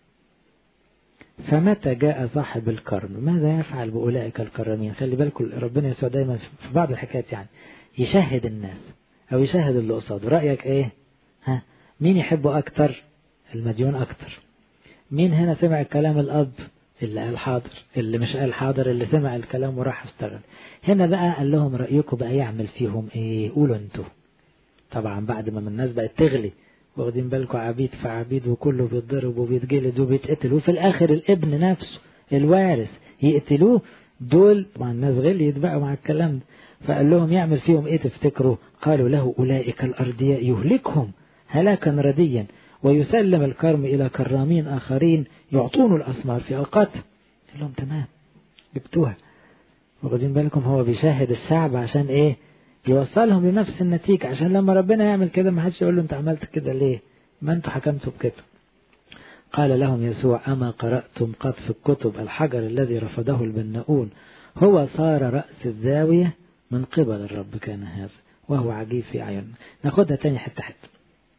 فمتى جاء صاحب الكرم ماذا يفعل بأولئك الكرمين خلي بالكم ربنا يسوع دايما في بعض الحكايات يعني يشهد الناس أو يشهد اللي قصاده رأيك إيه ها مين يحبه أكتر المديون أكتر مين هنا سمع الكلام الأب اللي قال حاضر اللي مش قال حاضر اللي سمع الكلام وراح اشتغل هنا بقى قال لهم رأيكم بقى يعمل فيهم ايه قولوا انتوا طبعا بعد ما الناس بقت تغلي واخدين بالكم عبيد فعبيد وكله بيتضرب وبيتجلد وبيتقتل وفي الاخر الابن نفسه الوارث يقتلوه دول مع الناس غليت بقى مع الكلام ده فقال لهم يعمل فيهم ايه تفتكروا قالوا له اولئك الارضياء يهلكهم هلاكا رديا ويسلم الكرم إلى كرامين آخرين يعطون الأثمار في أوقات قال لهم تمام جبتوها واخدين بالكم هو بيشاهد الشعب عشان إيه يوصلهم لنفس النتيجة عشان لما ربنا يعمل كده ما حدش يقول له أنت عملت كده ليه ما أنتوا حكمتوا بكده قال لهم يسوع أما قرأتم قد في الكتب الحجر الذي رفضه البناؤون هو صار رأس الزاوية من قبل الرب كان هذا وهو عجيب في أعيننا ناخدها تاني حتة حتة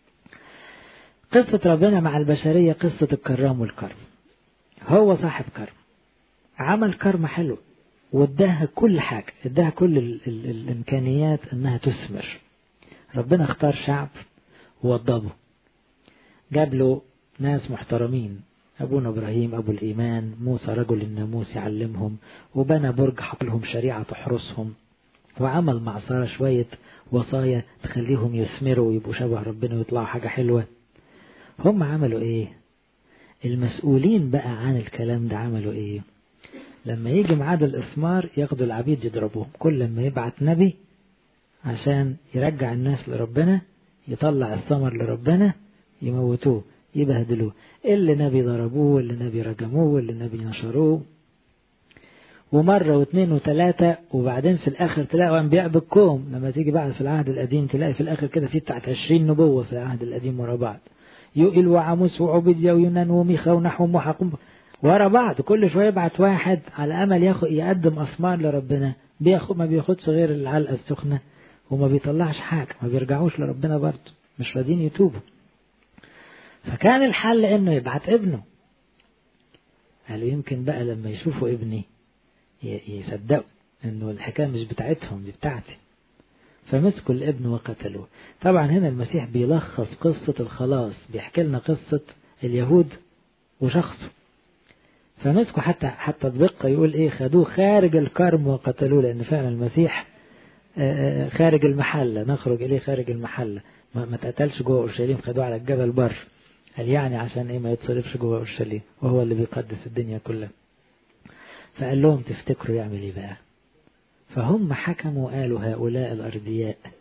قصة ربنا مع البشرية قصة الكرام والكرم هو صاحب كرم عمل كرم حلو واداها كل حاجة اداها كل ال ال الإمكانيات انها تثمر ربنا اختار شعب ووضبه جاب له ناس محترمين أبونا إبراهيم أبو الإيمان موسى رجل الناموس يعلمهم وبنى برج حط لهم شريعة تحرسهم وعمل مع سارة شوية وصايا تخليهم يثمروا ويبقوا شبه ربنا ويطلعوا حاجة حلوة هم عملوا ايه المسؤولين بقى عن الكلام ده عملوا ايه لما يجي ميعاد الإثمار ياخدوا العبيد يضربوهم كل لما يبعت نبي عشان يرجع الناس لربنا يطلع الثمر لربنا يموتوه يبهدلوه اللي نبي ضربوه واللي نبي رجموه واللي نبي نشروه ومرة واثنين وثلاثة وبعدين في الآخر تلاقوا أنبياء بالكوم لما تيجي بعد في العهد القديم تلاقي في الآخر كده في بتاعت 20 نبوة في العهد القديم ورا بعض يوئل وعاموس وعبيديا ويونان وميخا ونحوم وحقوم ورا بعض كل شوية يبعت واحد على أمل ياخد يقدم أثمار لربنا بياخد ما بياخدش غير العلقة السخنة وما بيطلعش حاجة ما بيرجعوش لربنا برضه مش راضيين يتوبوا فكان الحل انه يبعت ابنه قالوا يمكن بقى لما يشوفوا ابني يصدقوا انه الحكاية مش بتاعتهم دي بتاعتي فمسكوا الابن وقتلوه طبعا هنا المسيح بيلخص قصة الخلاص بيحكي لنا قصة اليهود وشخصه فمسكوا حتى حتى بدقة يقول ايه خدوه خارج الكرم وقتلوه لان فعلا المسيح خارج المحلة نخرج اليه خارج المحلة ما تقتلش جوه اورشليم خدوه على الجبل بر قال يعني عشان ايه ما يتصرفش جوه اورشليم وهو اللي بيقدس الدنيا كلها فقال لهم تفتكروا يعمل ايه بقى فهم حكموا قالوا هؤلاء الأرضياء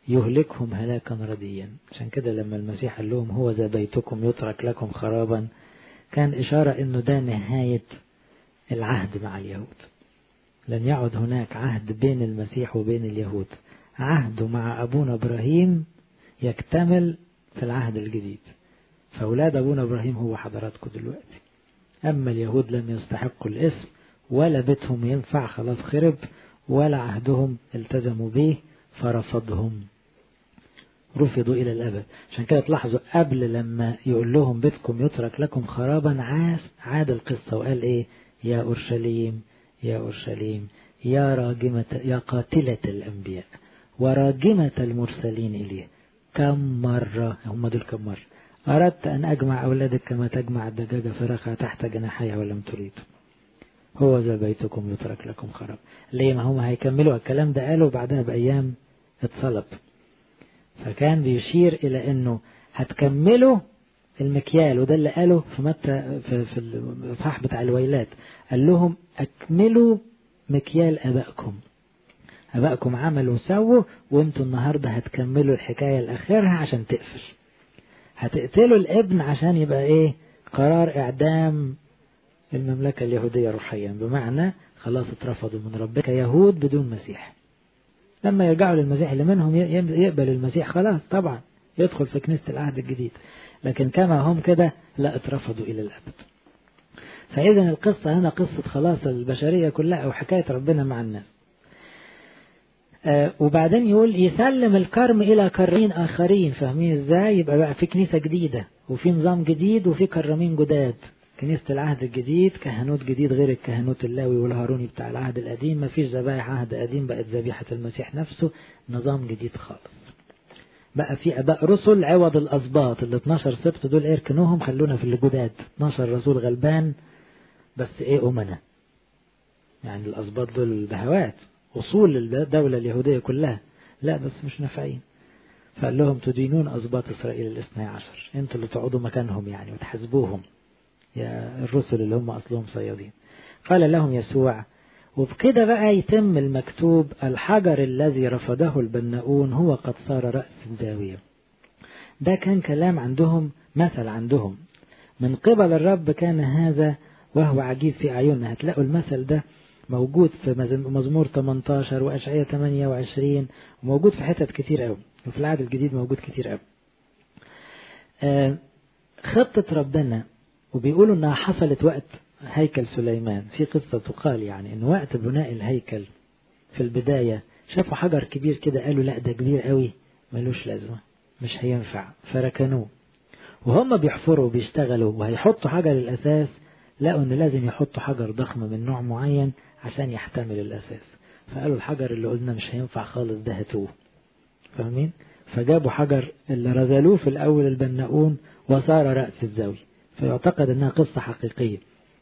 يهلكهم هلاكا رديا عشان كده لما المسيح قال لهم هو ذا بيتكم يترك لكم خرابا كان إشارة أنه ده نهاية العهد مع اليهود لن يعد هناك عهد بين المسيح وبين اليهود عهده مع أبونا إبراهيم يكتمل في العهد الجديد فأولاد أبونا إبراهيم هو حضراتكم دلوقتي أما اليهود لم يستحقوا الاسم ولا بيتهم ينفع خلاص خرب ولا عهدهم التزموا به فرفضهم رفضوا إلى الأبد عشان كده تلاحظوا قبل لما يقول لهم بيتكم يترك لكم خرابا عاد عاد القصة وقال إيه يا أورشليم يا أورشليم يا راجمة يا قاتلة الأنبياء وراجمة المرسلين إليه كم مرة هم دول كم مرة أردت أن أجمع أولادك كما تجمع الدجاجة فراخها تحت جناحيها ولم تريد هو ذا بيتكم يترك لكم خراب ليه ما هم هيكملوا الكلام ده قالوا بعدها بأيام اتصلب فكان بيشير إلى أنه هتكملوا المكيال وده اللي قاله في متى في, في الإصحاح بتاع الويلات قال لهم أكملوا مكيال أبائكم أبائكم عملوا وسووا وانتوا النهاردة هتكملوا الحكاية لآخرها عشان تقفل هتقتلوا الابن عشان يبقى ايه قرار اعدام المملكة اليهودية روحيا بمعنى خلاص اترفضوا من ربك يهود بدون مسيح لما يرجعوا للمسيح اللي منهم يقبل المسيح خلاص طبعا يدخل في كنيسة العهد الجديد لكن كما هم كده لا اترفضوا إلى الأبد فإذا القصة هنا قصة خلاص البشرية كلها أو حكاية ربنا مع الناس آه وبعدين يقول يسلم الكرم إلى كرمين آخرين فاهمين إزاي يبقى بقى في كنيسة جديدة وفي نظام جديد وفي كرمين جداد كنيسة العهد الجديد كهنوت جديد غير الكهنوت اللاوي والهاروني بتاع العهد القديم ما فيش ذبائح عهد قديم بقت ذبيحة المسيح نفسه نظام جديد خالص بقى في اباء رسل عوض الاسباط ال 12 سبط دول اركنوهم خلونا في الجداد 12 رسول غلبان بس ايه امنا يعني الاسباط دول البهوات اصول الدولة اليهودية كلها لا بس مش نافعين فقال لهم تدينون اسباط اسرائيل الاثني عشر انتوا اللي تقعدوا مكانهم يعني وتحاسبوهم يا الرسل اللي هم أصلهم صيادين قال لهم يسوع وبكده بقى يتم المكتوب الحجر الذي رفضه البناؤون هو قد صار رأس الزاوية ده كان كلام عندهم مثل عندهم من قبل الرب كان هذا وهو عجيب في أعيننا هتلاقوا المثل ده موجود في مزمور 18 وأشعية 28 وموجود في حتت كتير قوي وفي العهد الجديد موجود كتير قوي آه خطة ربنا وبيقولوا انها حصلت وقت هيكل سليمان في قصة تقال يعني ان وقت بناء الهيكل في البداية شافوا حجر كبير كده قالوا لا ده كبير قوي ملوش لازمة مش هينفع فركنوه وهم بيحفروا وبيشتغلوا وهيحطوا حجر الأساس لقوا ان لازم يحطوا حجر ضخم من نوع معين عشان يحتمل الأساس فقالوا الحجر اللي قلنا مش هينفع خالص ده هاتوه فاهمين فجابوا حجر اللي رزلوه في الأول البناؤون وصار رأس الزاوية فيعتقد أنها قصة حقيقية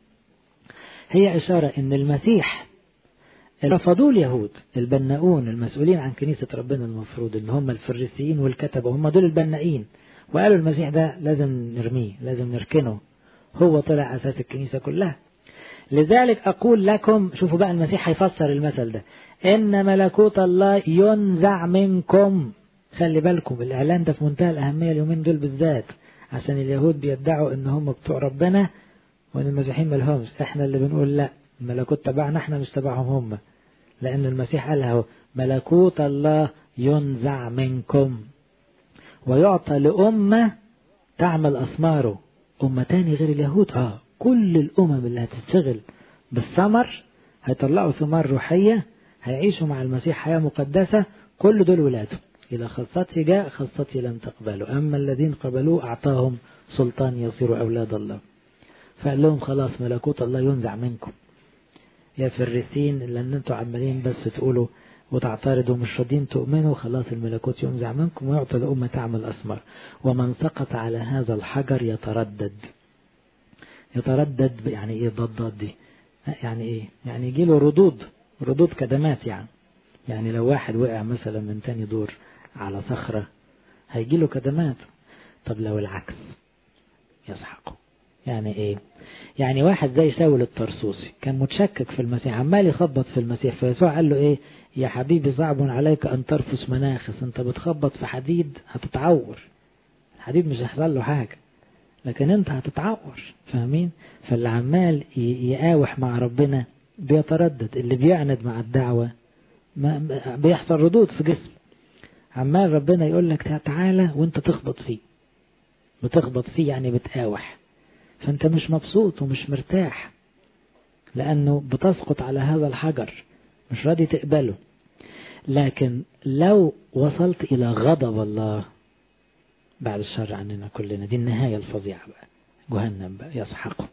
هي إشارة أن المسيح رفضوه اليهود البناؤون المسؤولين عن كنيسة ربنا المفروض أن هم الفريسيين والكتبة هم دول البنائين وقالوا المسيح ده لازم نرميه لازم نركنه هو طلع أساس الكنيسة كلها لذلك أقول لكم شوفوا بقى المسيح هيفسر المثل ده إن ملكوت الله ينزع منكم خلي بالكم الإعلان ده في منتهى الأهمية اليومين دول بالذات عشان اليهود بيدعوا ان هم بتوع ربنا وان المسيحيين مالهمش احنا اللي بنقول لا الملكوت تبعنا احنا مش تبعهم هم لان المسيح قالها ملكوت الله ينزع منكم ويعطى لأمة تعمل أثماره أمة تاني غير اليهود اه كل الأمم اللي هتشتغل بالثمر هيطلعوا ثمار روحية هيعيشوا مع المسيح حياة مقدسة كل دول ولاده إلى خاصته جاء خاصته لم تقبلوا أما الذين قبلوه أعطاهم سلطان يصيروا أولاد الله فقال لهم خلاص ملكوت الله ينزع منكم يا فريسين لأن أنتوا عمالين بس تقولوا وتعترضوا مش راضيين تؤمنوا خلاص الملكوت ينزع منكم ويعطى الأمة تعمل أثمار ومن سقط على هذا الحجر يتردد يتردد يعني إيه ضداد دي يعني إيه يعني يجي له ردود ردود كدمات يعني يعني لو واحد وقع مثلا من تاني دور على صخرة هيجي له كدمات طب لو العكس يسحقه يعني ايه يعني واحد زي شاول الطرسوسي كان متشكك في المسيح عمال يخبط في المسيح فيسوع قال له ايه يا حبيبي صعب عليك ان ترفس مناخس انت بتخبط في حديد هتتعور الحديد مش هيحصل له حاجه لكن انت هتتعور فاهمين فاللي عمال يقاوح مع ربنا بيتردد اللي بيعند مع الدعوة ما بيحصل ردود في جسمه عمال ربنا يقول لك تعالى وانت تخبط فيه بتخبط فيه يعني بتقاوح فانت مش مبسوط ومش مرتاح لانه بتسقط على هذا الحجر مش راضي تقبله لكن لو وصلت الى غضب الله بعد الشر عننا كلنا دي النهاية الفظيعة بقى جهنم بقى يسحقه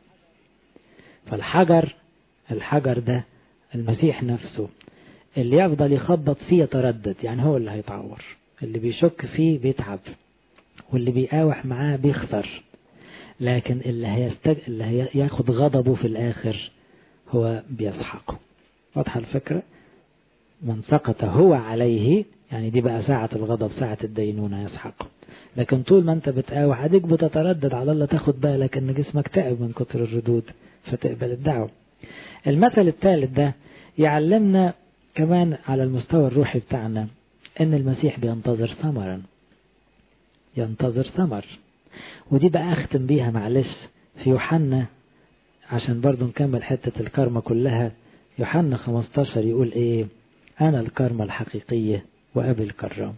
فالحجر الحجر ده المسيح نفسه اللي يفضل يخبط فيه يتردد يعني هو اللي هيتعور اللي بيشك فيه بيتعب واللي بيقاوح معاه بيخسر لكن اللي هيستج... اللي هياخد غضبه في الآخر هو بيسحقه واضحة الفكرة من سقط هو عليه يعني دي بقى ساعة الغضب ساعة الدينونة يسحقه لكن طول ما انت بتقاوح اديك بتتردد على الله تاخد بالك ان جسمك تعب من كتر الردود فتقبل الدعوة المثل الثالث ده يعلمنا كمان على المستوى الروحي بتاعنا ان المسيح بينتظر ثمرا ينتظر ثمر ودي بقى اختم بيها معلش في يوحنا عشان برضو نكمل حتة الكرمة كلها يوحنا 15 يقول ايه انا الكرمة الحقيقية وابي الكرام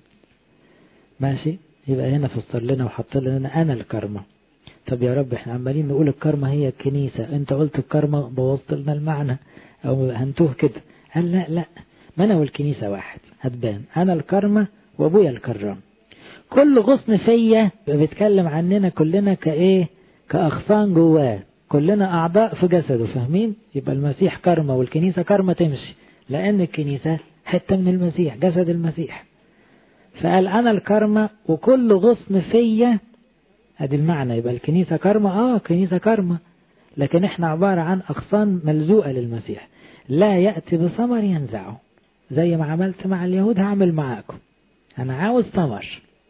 ماشي يبقى هنا فسر لنا وحط لنا انا الكرمة طب يا رب احنا عمالين نقول الكرمة هي الكنيسة انت قلت الكرمة بوظت لنا المعنى او هنتوه كده قال لا لا ما انا والكنيسة واحد هتبان انا الكرمة وابويا الكرام كل غصن فيا بيتكلم عننا كلنا كايه كاغصان جواه كلنا اعضاء في جسده فاهمين يبقى المسيح كرمة والكنيسة كرمة تمشي لان الكنيسة حتة من المسيح جسد المسيح فقال انا الكرمة وكل غصن فيا ادي المعنى يبقى الكنيسة كرمة اه كنيسة كرمة لكن احنا عبارة عن اغصان ملزوقة للمسيح لا يأتي بثمر ينزعه زي ما عملت مع اليهود هعمل معاكم انا عاوز ثمر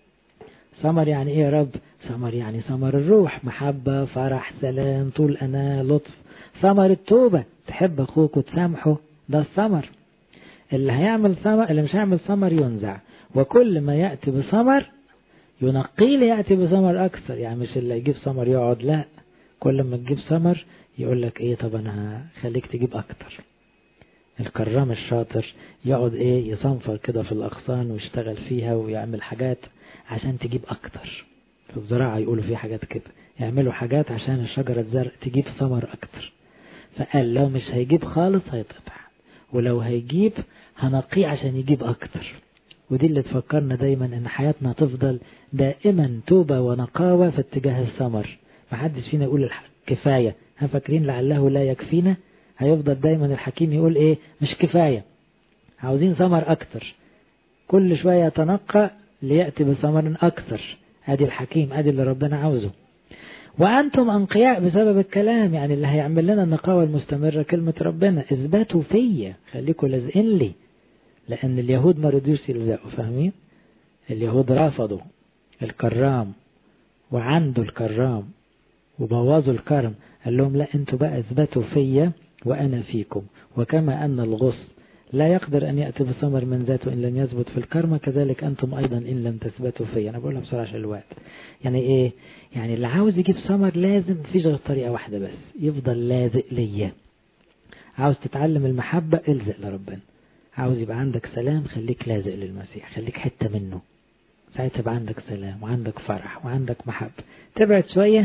ثمر يعني ايه يا رب ثمر يعني ثمر الروح محبة فرح سلام طول انا لطف ثمر التوبة تحب اخوك وتسامحه ده الثمر اللي هيعمل ثمر اللي مش هيعمل ثمر ينزع وكل ما يأتي بثمر ينقيه ليأتي بثمر أكثر يعني مش اللي يجيب ثمر يقعد لا كل ما تجيب ثمر يقول لك ايه طب انا هخليك تجيب اكتر الكرام الشاطر يقعد ايه يصنفر كده في الاغصان ويشتغل فيها ويعمل حاجات عشان تجيب اكتر في الزراعة يقولوا في حاجات كده يعملوا حاجات عشان الشجرة الزرع تجيب ثمر اكتر فقال لو مش هيجيب خالص هيتقطع ولو هيجيب هنقيه عشان يجيب اكتر ودي اللي تفكرنا دايما ان حياتنا تفضل دائما توبة ونقاوة في اتجاه الثمر محدش فينا يقول كفاية ها فاكرين لعله لا يكفينا هيفضل دايما الحكيم يقول ايه مش كفاية عاوزين ثمر اكتر كل شوية يتنقى ليأتي بثمر اكثر ادي الحكيم ادي اللي ربنا عاوزه وانتم انقياء بسبب الكلام يعني اللي هيعمل لنا النقاوة المستمرة كلمة ربنا اثبتوا فيا خليكم لازقين لي لان اليهود ما رضيوش يلزقوا فاهمين اليهود رفضوا الكرام وعنده الكرام وبوظوا الكرم قال لهم لا انتوا بقى اثبتوا فيا وانا فيكم وكما ان الغصن لا يقدر ان ياتي بثمر من ذاته ان لم يثبت في الكرمه كذلك انتم ايضا ان لم تثبتوا فيا انا بقولها بسرعه عشان الوقت يعني ايه يعني اللي عاوز يجيب ثمر لازم مفيش غير طريقه واحده بس يفضل لازق ليا عاوز تتعلم المحبه الزق لربنا عاوز يبقى عندك سلام خليك لازق للمسيح خليك حته منه ساعتها يبقى عندك سلام وعندك فرح وعندك محبه تبعد شويه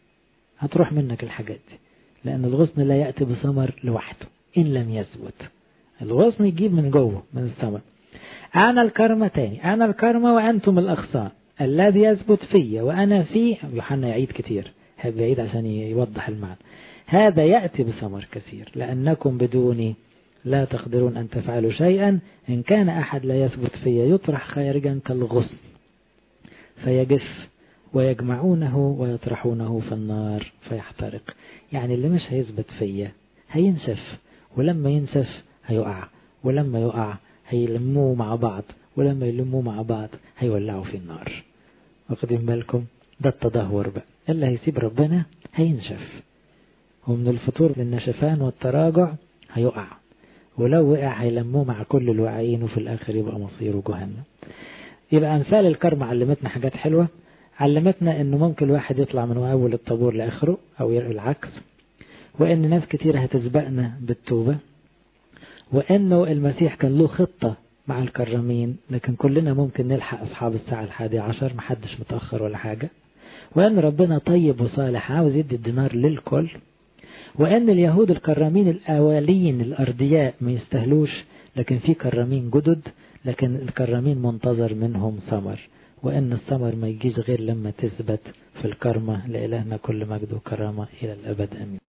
هتروح منك الحاجات دي لأن الغصن لا يأتي بثمر لوحده إن لم يثبت الغصن يجيب من جوه من الثمر أنا الكرمة تاني أنا الكرمة وأنتم الأغصان الذي يثبت فيا وأنا فيه يوحنا يعيد كتير يحب يعيد عشان يوضح المعنى هذا يأتي بثمر كثير لأنكم بدوني لا تقدرون أن تفعلوا شيئا إن كان أحد لا يثبت فيا يطرح خارجا كالغصن فيجف ويجمعونه ويطرحونه في النار فيحترق يعني اللي مش هيثبت فيا هينشف ولما ينشف هيقع ولما يقع هيلموه مع بعض ولما يلموه مع بعض هيولعوا في النار واخدين بالكم ده التدهور بقى اللي هيسيب ربنا هينشف ومن الفطور للنشفان والتراجع هيقع ولو وقع هيلموه مع كل الواعيين وفي الآخر يبقى مصيره جهنم يبقى أمثال الكرم علمتنا حاجات حلوة علمتنا أنه ممكن الواحد يطلع من أول الطابور لآخره أو العكس وأن ناس كتير هتسبقنا بالتوبة وأنه المسيح كان له خطة مع الكرامين لكن كلنا ممكن نلحق أصحاب الساعة الحادية عشر محدش متأخر ولا حاجة وأن ربنا طيب وصالح عاوز يدي الدينار للكل وأن اليهود الكرامين الأولين الأرضياء ما يستهلوش لكن في كرامين جدد لكن الكرامين منتظر منهم ثمر وأن الثمر ما يجيش غير لما تثبت في الكرمة لإلهنا كل مجد وكرامة إلى الأبد أمين